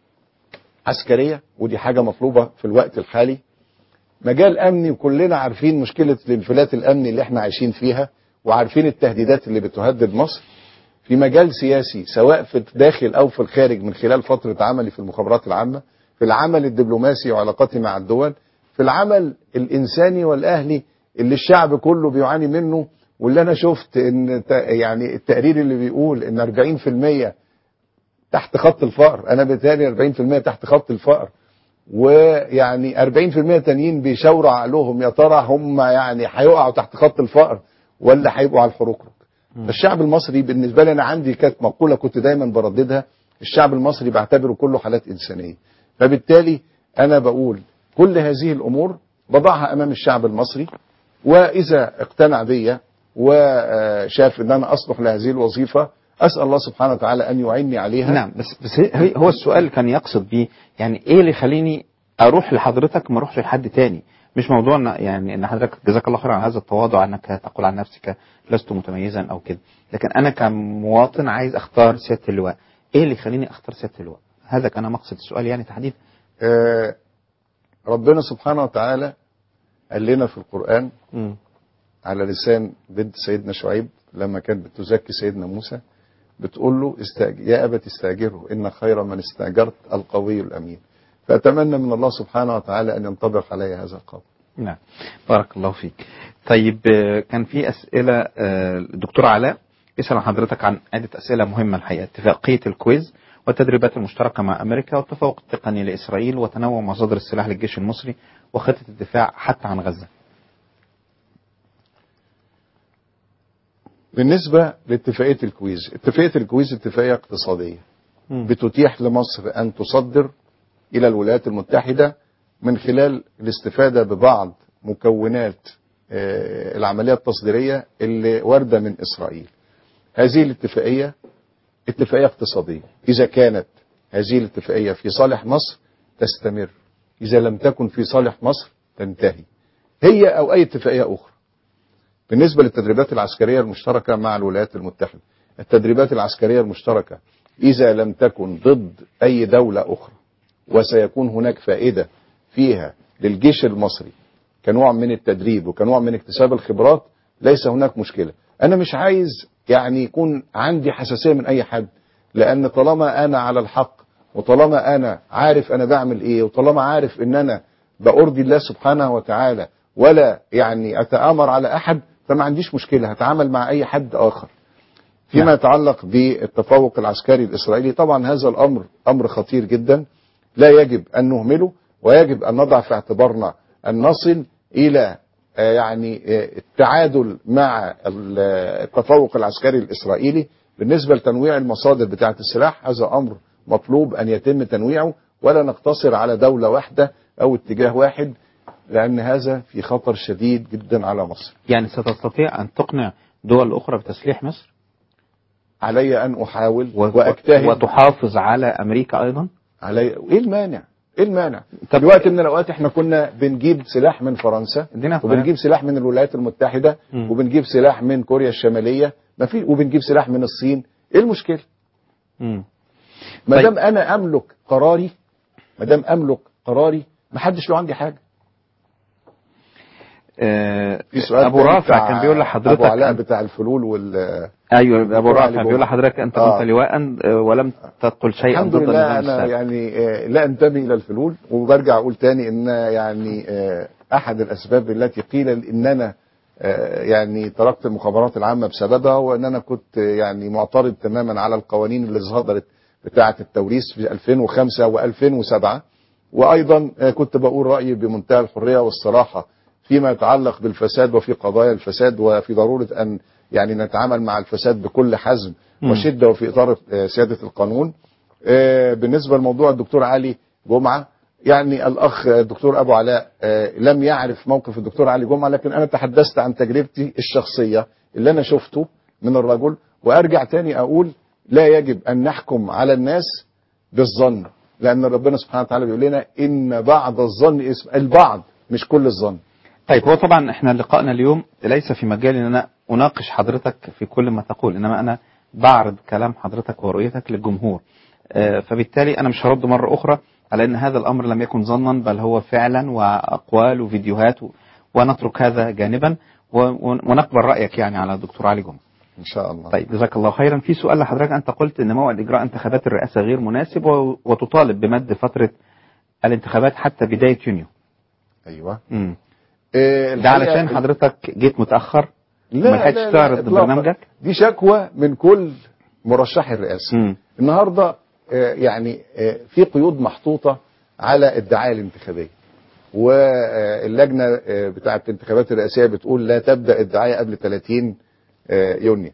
عسكريه ودي حاجه مطلوبه في الوقت الحالي مجال امني وكلنا عارفين مشكله الانفلات الامني اللي احنا عايشين فيها وعارفين التهديدات اللي بتهدد مصر في مجال سياسي سواء في الداخل او في الخارج من خلال فتره عملي في المخابرات العامه في العمل الدبلوماسي وعلاقاتي مع الدول في العمل الانساني والاهلي اللي الشعب كله بيعاني منه واللي انا شفت ان ت- يعني التقرير اللي بيقول ان 40% تحت خط الفقر انا بالتالي 40% تحت خط الفقر ويعني 40% تانيين بيشاوروا عقلهم يا ترى هم يعني هيقعوا تحت خط الفقر ولا هيبقوا على الحروكرك الشعب المصري بالنسبه لي انا عندي كانت مقوله كنت دايما برددها الشعب المصري بعتبره كله حالات انسانيه فبالتالي انا بقول كل هذه الامور بضعها امام الشعب المصري واذا اقتنع بيا وشاف ان انا اصلح لهذه الوظيفه اسال الله سبحانه وتعالى ان يعيني عليها نعم بس بس هي- هو السؤال اللي كان يقصد بيه يعني ايه اللي يخليني اروح لحضرتك ما اروحش لحد تاني مش موضوع إن- يعني ان حضرتك جزاك الله خير على هذا التواضع انك تقول عن نفسك لست متميزا او كده لكن انا كمواطن عايز اختار سياده اللواء ايه اللي يخليني اختار سياده اللواء هذا كان مقصد السؤال يعني تحديدا آه، ربنا سبحانه وتعالى قال لنا في القرآن مم. على لسان بنت سيدنا شعيب لما كانت بتزكي سيدنا موسى بتقول له استأج... يا أبت استأجره إن خير من استأجرت القوي الأمين فأتمنى من الله سبحانه وتعالى أن ينطبق علي هذا القول نعم بارك الله فيك طيب آه، كان في أسئلة آه، الدكتور علاء يسأل عن حضرتك عن عدة أسئلة مهمة الحقيقة اتفاقية الكويز والتدريبات المشتركة مع أمريكا والتفوق التقني لإسرائيل وتنوع مصادر السلاح للجيش المصري وخطة الدفاع حتى عن غزة بالنسبة لاتفاقية الكويز اتفاقية الكويز اتفاقية اقتصادية بتتيح لمصر أن تصدر إلى الولايات المتحدة من خلال الاستفادة ببعض مكونات آه، العملية التصديرية اللي واردة من إسرائيل هذه الاتفاقية اتفاقية اقتصادية إذا كانت هذه الاتفاقية في صالح مصر تستمر إذا لم تكن في صالح مصر تنتهي هي أو أي اتفاقية أخرى بالنسبة للتدريبات العسكرية المشتركة مع الولايات المتحدة التدريبات العسكرية المشتركة إذا لم تكن ضد أي دولة أخرى وسيكون هناك فائدة فيها للجيش المصري كنوع من التدريب وكنوع من اكتساب الخبرات ليس هناك مشكلة أنا مش عايز يعني يكون عندي حساسية من أي حد لأن طالما أنا على الحق وطالما أنا عارف أنا بعمل إيه وطالما عارف إن أنا بأرضي الله سبحانه وتعالى ولا يعني أتآمر على أحد فما عنديش مشكلة هتعامل مع أي حد آخر فيما يتعلق بالتفوق العسكري الإسرائيلي طبعا هذا الأمر أمر خطير جدا لا يجب أن نهمله ويجب أن نضع في اعتبارنا أن نصل إلى آه، يعني آه، التعادل مع ال- آه، التفوق العسكري الإسرائيلي بالنسبة لتنويع المصادر بتاعة السلاح هذا أمر مطلوب أن يتم تنويعه ولا نقتصر على دولة واحدة أو اتجاه واحد لأن هذا في خطر شديد جدا على مصر يعني ستستطيع أن تقنع دول أخرى بتسليح مصر علي أن أحاول و- وأجتهد وتحافظ على أمريكا أيضا علي ايه المانع؟ ايه المانع؟ طب في وقت من الاوقات احنا كنا بنجيب سلاح من فرنسا وبنجيب سلاح من الولايات المتحده مم. وبنجيب سلاح من كوريا الشماليه ما في وبنجيب سلاح من الصين ايه المشكله؟ مم. ما طيب. دام انا املك قراري ما دام املك قراري ما حدش له عندي حاجه آه، في سؤال أبو تاني رافع بتاع كان بيقول لحضرتك ابو علاء أن- بتاع الفلول وال ايوه ابو دكتور رافع علي بيقول جمعة. لحضرتك انت آه. كنت لواء آه، ولم تقل شيئا الحمد ضد لله النظام انا السابق يعني آه، لا انتمي الى الفلول وبرجع اقول تاني ان يعني آه، احد الاسباب التي قيل ان انا آه، يعني تركت المخابرات العامه بسببها وان انا كنت آه، يعني معترض تماما على القوانين اللي صدرت بتاعه التوريث في 2005 و2007 وايضا آه، كنت بقول رايي بمنتهى الحريه والصراحه فيما يتعلق بالفساد وفي قضايا الفساد وفي ضروره ان يعني نتعامل مع الفساد بكل حزم مم. وشده وفي اطار آه، سياده القانون آه، بالنسبه لموضوع الدكتور علي جمعه يعني الاخ الدكتور ابو علاء آه، لم يعرف موقف الدكتور علي جمعه لكن انا تحدثت عن تجربتي الشخصيه اللي انا شفته من الرجل وارجع تاني اقول لا يجب ان نحكم على الناس بالظن لان ربنا سبحانه وتعالى بيقول لنا ان بعض الظن اسم البعض مش كل الظن طيب هو طبعا احنا لقائنا اليوم ليس في مجال ان انا اناقش حضرتك في كل ما تقول انما انا بعرض كلام حضرتك ورؤيتك للجمهور آه، فبالتالي انا مش هرد مره اخرى على ان هذا الامر لم يكن ظنا بل هو فعلا واقوال وفيديوهات و- ونترك هذا جانبا و- و- ونقبل رايك يعني على دكتور علي جمعه ان شاء الله طيب جزاك الله خيرا في سؤال لحضرتك انت قلت ان موعد اجراء انتخابات الرئاسه غير مناسب و- وتطالب بمد فتره الانتخابات حتى بدايه يونيو ايوه امم آه، ده الحقيقة- علشان حضرتك جيت متاخر لا ما لحقتش لا لا تعرض إطلاقاً. برنامجك دي شكوى من كل مرشحي الرئاسه مم. النهارده آه، يعني آه، في قيود محطوطه على الدعايه الانتخابيه واللجنه آه، بتاعه الانتخابات الرئاسيه بتقول لا تبدا الدعايه قبل 30 آه، يونيو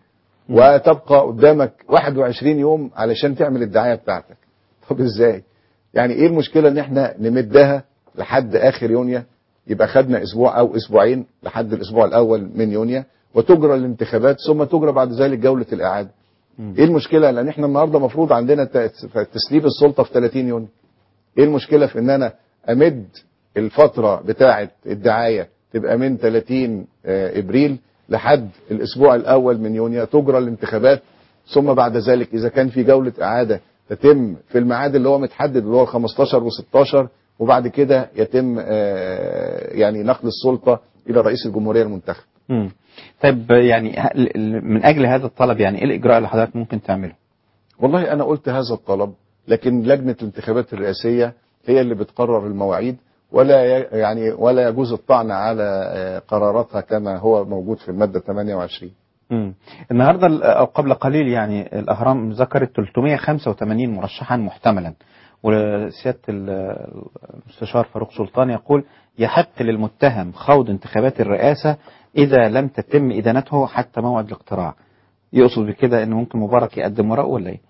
وتبقى قدامك 21 يوم علشان تعمل الدعايه بتاعتك طب ازاي يعني ايه المشكله ان احنا نمدها لحد اخر يونيو يبقى خدنا اسبوع او اسبوعين لحد الاسبوع الاول من يونيو وتجرى الانتخابات ثم تجرى بعد ذلك جوله الاعاده ايه المشكله لان احنا النهارده المفروض عندنا ت- تسليم السلطه في 30 يونيو ايه المشكله في ان انا امد الفتره بتاعه الدعايه تبقى من 30 آه، ابريل لحد الاسبوع الاول من يونيو تجرى الانتخابات ثم بعد ذلك اذا كان في جوله اعاده تتم في الميعاد اللي هو متحدد اللي هو 15 و16 وبعد كده يتم آه، يعني نقل السلطه الى رئيس الجمهوريه المنتخب مم. طيب يعني ه- ال- ال- من اجل هذا الطلب يعني ايه الاجراء اللي حضرتك ممكن تعمله والله انا قلت هذا الطلب لكن لجنه الانتخابات الرئاسيه هي اللي بتقرر المواعيد ولا ي- يعني ولا يجوز الطعن على آه، قراراتها كما هو موجود في الماده 28 مم. النهارده ال- او قبل قليل يعني الاهرام ذكرت 385 مرشحا محتملا وسياده ال- المستشار فاروق سلطان يقول يحق للمتهم خوض انتخابات الرئاسه اذا لم تتم ادانته حتى موعد الاقتراع يقصد بكده ان ممكن مبارك يقدم ورقه ولا ايه؟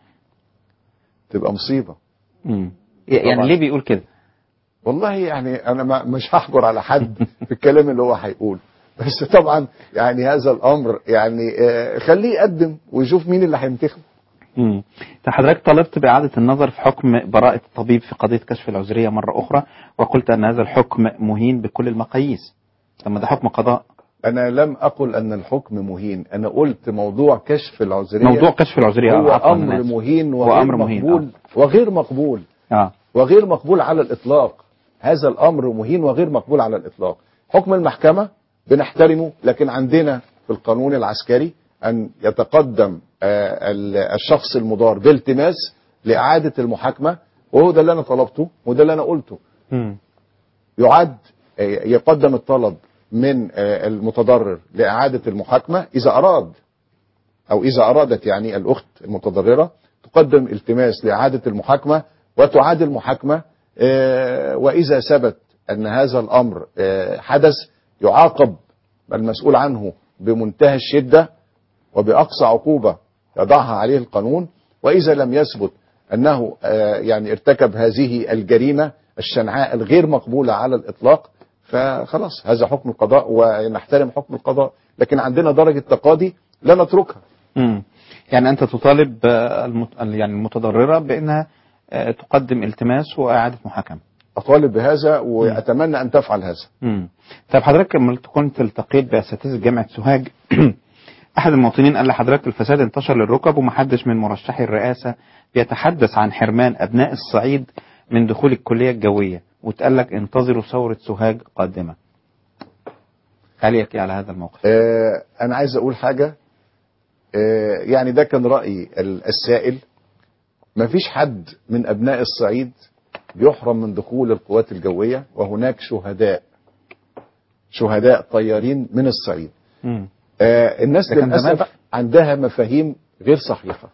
تبقى مصيبه مم. يعني طبعاً. ليه بيقول كده؟ والله يعني انا ما مش هحجر على حد في الكلام اللي هو هيقوله بس طبعا يعني هذا الامر يعني آه، خليه يقدم ويشوف مين اللي هينتخبه امم حضرتك طلبت بإعادة النظر في حكم براءة الطبيب في قضية كشف العذرية مرة أخرى وقلت أن هذا الحكم مهين بكل المقاييس لما ده حكم قضاء انا لم اقل ان الحكم مهين انا قلت موضوع كشف العذريه موضوع كشف العذرية هو عفواً امر أنا آسف. مهين هو وغير أمر مهين، مقبول وغير مقبول آه. وغير مقبول على الاطلاق هذا الامر مهين وغير مقبول على الاطلاق حكم المحكمه بنحترمه لكن عندنا في القانون العسكري ان يتقدم آه، ال- الشخص المضار بالتماس لاعاده المحاكمه وهو ده اللي انا طلبته وده اللي انا قلته مم. يعد آه، يقدم الطلب من آه، المتضرر لإعادة المحاكمة إذا أراد أو إذا أرادت يعني الأخت المتضررة تقدم التماس لإعادة المحاكمة وتعاد المحاكمة آه، وإذا ثبت أن هذا الأمر آه، حدث يعاقب المسؤول عنه بمنتهى الشدة وبأقصى عقوبة يضعها عليه القانون وإذا لم يثبت أنه آه، يعني ارتكب هذه الجريمة الشنعاء الغير مقبولة على الإطلاق فخلاص هذا حكم القضاء ونحترم حكم القضاء لكن عندنا درجة تقاضي لا نتركها مم. يعني أنت تطالب آه، المت... يعني المتضررة بأنها آه، تقدم التماس وإعادة محاكمة أطالب بهذا وأتمنى أن تفعل هذا مم. طيب حضرتك لما كنت التقيت بأساتذة جامعة سوهاج أحد المواطنين قال لحضرتك الفساد انتشر للركب ومحدش من مرشحي الرئاسة بيتحدث عن حرمان أبناء الصعيد من دخول الكلية الجوية وتقال لك انتظروا ثورة سوهاج قادمة تعليقك إيه على هذا الموقف آه، أنا عايز أقول حاجة آه، يعني ده كان رأي ال- السائل مفيش حد من أبناء الصعيد بيحرم من دخول القوات الجوية وهناك شهداء شهداء طيارين من الصعيد مم. آه، الناس ده كان زمان للأسف بقى. عندها مفاهيم غير صحيحة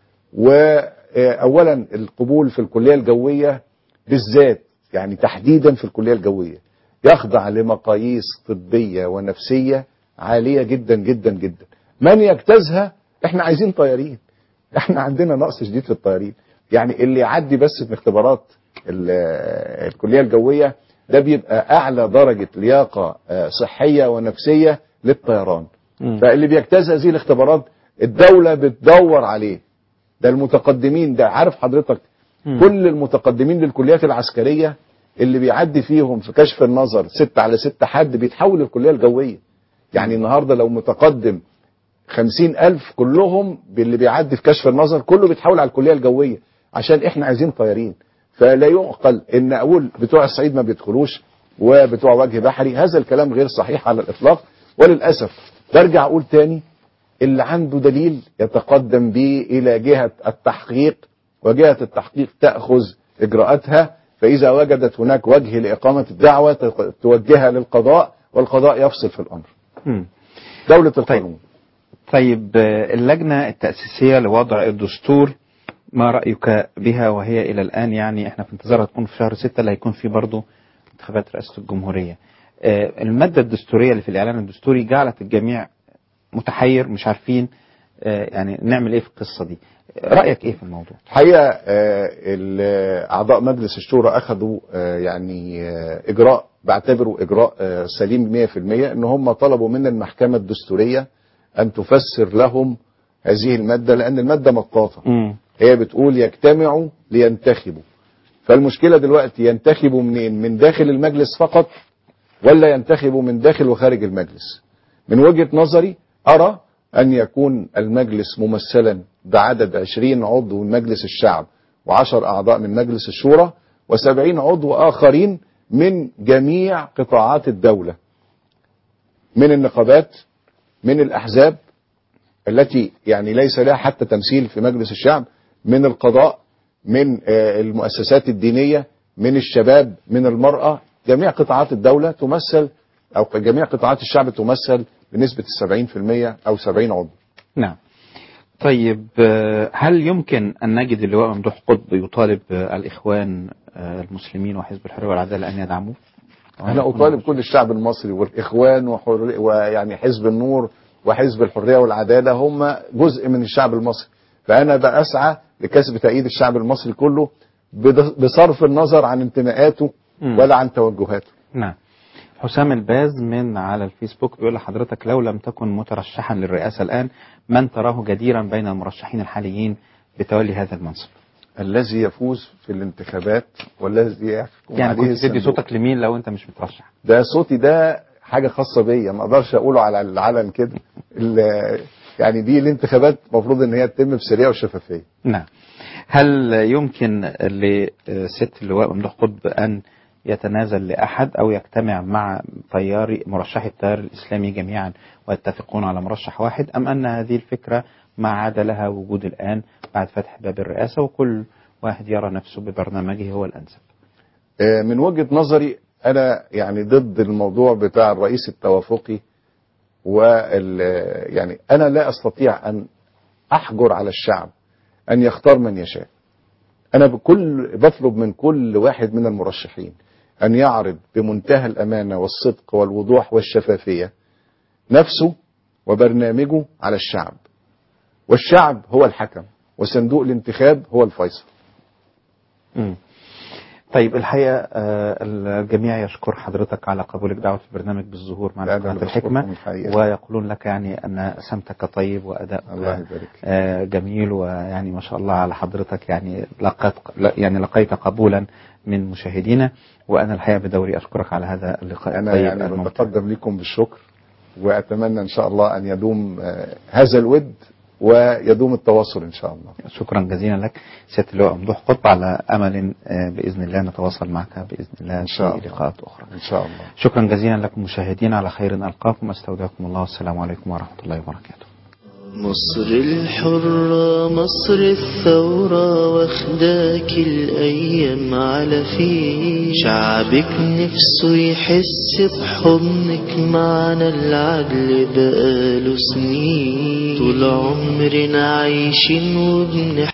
وأولا القبول في الكلية الجوية بالذات يعني تحديدا في الكلية الجوية يخضع لمقاييس طبية ونفسية عالية جدا جدا جدا من يجتازها احنا عايزين طيارين احنا عندنا نقص شديد في الطيارين يعني اللي يعدي بس في اختبارات ال- الكلية الجوية ده بيبقى أعلى درجة لياقة آه، صحية ونفسية للطيران فاللي بيجتاز هذه الاختبارات الدولة بتدور عليه ده المتقدمين ده عارف حضرتك كل المتقدمين للكليات العسكرية اللي بيعدي فيهم في كشف النظر ستة على ستة حد بيتحول للكلية الجوية يعني النهاردة لو متقدم خمسين ألف كلهم باللي بيعدي في كشف النظر كله بيتحول على الكلية الجوية عشان احنا عايزين طيارين فلا يعقل ان اقول بتوع الصعيد ما بيدخلوش وبتوع وجه بحري هذا الكلام غير صحيح على الاطلاق وللاسف برجع اقول تاني اللي عنده دليل يتقدم به الى جهه التحقيق وجهه التحقيق تاخذ اجراءاتها فإذا وجدت هناك وجه لإقامة الدعوة ت- توجهها للقضاء والقضاء يفصل في الأمر مم. دولة القانون طيب آه، اللجنة التأسيسية لوضع الدستور ما رأيك بها وهي إلى الآن يعني احنا في انتظارها تكون في شهر ستة اللي هيكون فيه برضه انتخابات رئاسة الجمهورية آه، المادة الدستورية اللي في الإعلان الدستوري جعلت الجميع متحير مش عارفين آه، يعني نعمل ايه في القصة دي رأيك ايه في الموضوع الحقيقة آه، ال- أعضاء مجلس الشورى أخذوا آه، يعني آه، إجراء بعتبره إجراء آه، سليم 100% إن هم طلبوا من المحكمة الدستورية أن تفسر لهم هذه المادة لأن المادة مطاطة هي بتقول يجتمعوا لينتخبوا فالمشكلة دلوقتي ينتخبوا منين من داخل المجلس فقط ولا ينتخبوا من داخل وخارج المجلس من وجهة نظري أرى أن يكون المجلس ممثلا بعدد 20 عضو من مجلس الشعب و10 أعضاء من مجلس الشورى و70 عضو آخرين من جميع قطاعات الدولة من النقابات من الأحزاب التي يعني ليس لها حتى تمثيل في مجلس الشعب من القضاء من آه، المؤسسات الدينية من الشباب من المرأة جميع قطاعات الدولة تمثل أو جميع قطاعات الشعب تمثل بنسبة السبعين في المية أو سبعين عضو نعم طيب آه، هل يمكن أن نجد اللواء ممدوح قطب يطالب آه، الإخوان آه، المسلمين وحزب الحرية والعدالة أن يدعموه؟ أنا أطالب كل الشعب المصري والإخوان وحر... ويعني حزب النور وحزب الحرية والعدالة هم جزء من الشعب المصري فأنا بأسعى لكسب تأييد الشعب المصري كله بد- بصرف النظر عن انتماءاته مم. ولا عن توجهاته نعم حسام الباز من على الفيسبوك بيقول لحضرتك لو لم تكن مترشحا للرئاسة الآن من تراه جديرا بين المرشحين الحاليين بتولي هذا المنصب الذي يفوز في الانتخابات والذي يحكم يعني عليه كنت تدي الصندوق. صوتك لمين لو أنت مش مترشح ده صوتي ده حاجة خاصة بيا ما اقدرش اقوله على العلن كده ال- يعني دي الانتخابات المفروض ان هي تتم بسرية وشفافية نعم هل يمكن لست اللواء ممدوح قطب أن يتنازل لأحد أو يجتمع مع تيار مرشحي التيار الإسلامي جميعا ويتفقون على مرشح واحد أم أن هذه الفكرة ما عاد لها وجود الآن بعد فتح باب الرئاسة وكل واحد يرى نفسه ببرنامجه هو الأنسب آه، من وجهة نظري انا يعني ضد الموضوع بتاع الرئيس التوافقي وال يعني انا لا استطيع ان احجر على الشعب ان يختار من يشاء انا بكل بطلب من كل واحد من المرشحين ان يعرض بمنتهى الامانه والصدق والوضوح والشفافيه نفسه وبرنامجه على الشعب والشعب هو الحكم وصندوق الانتخاب هو الفيصل مم. طيب الحقيقة آه، الجميع يشكر حضرتك على قبولك دعوة البرنامج بالظهور معنا في أنا قناة بشكركم الحكمة الحقيقة. ويقولون لك يعني أن سمتك طيب وأداء الله يبارك آه، جميل ويعني ما شاء الله على حضرتك يعني لقيت يعني لقيت قبولا من مشاهدينا وأنا الحقيقة بدوري أشكرك على هذا اللقاء انا الطيب يعني الممتع. بتقدم لكم بالشكر واتمنى ان شاء الله ان يدوم آه، هذا الود ويدوم التواصل ان شاء الله شكرا جزيلا لك سيادة اللواء ممدوح قطب على أمل آه، بإذن الله نتواصل معك بإذن الله إن شاء في الله. لقاءات أخرى ان شاء الله شكرا جزيلا لكم مشاهدينا على خير ألقاكم أستودعكم الله والسلام عليكم ورحمة الله وبركاته مصر الحرة مصر الثورة واخداك الأيام على فيه شعبك نفسه يحس بحضنك معنا العدل بقاله سنين طول عمرنا عايشين وبنحب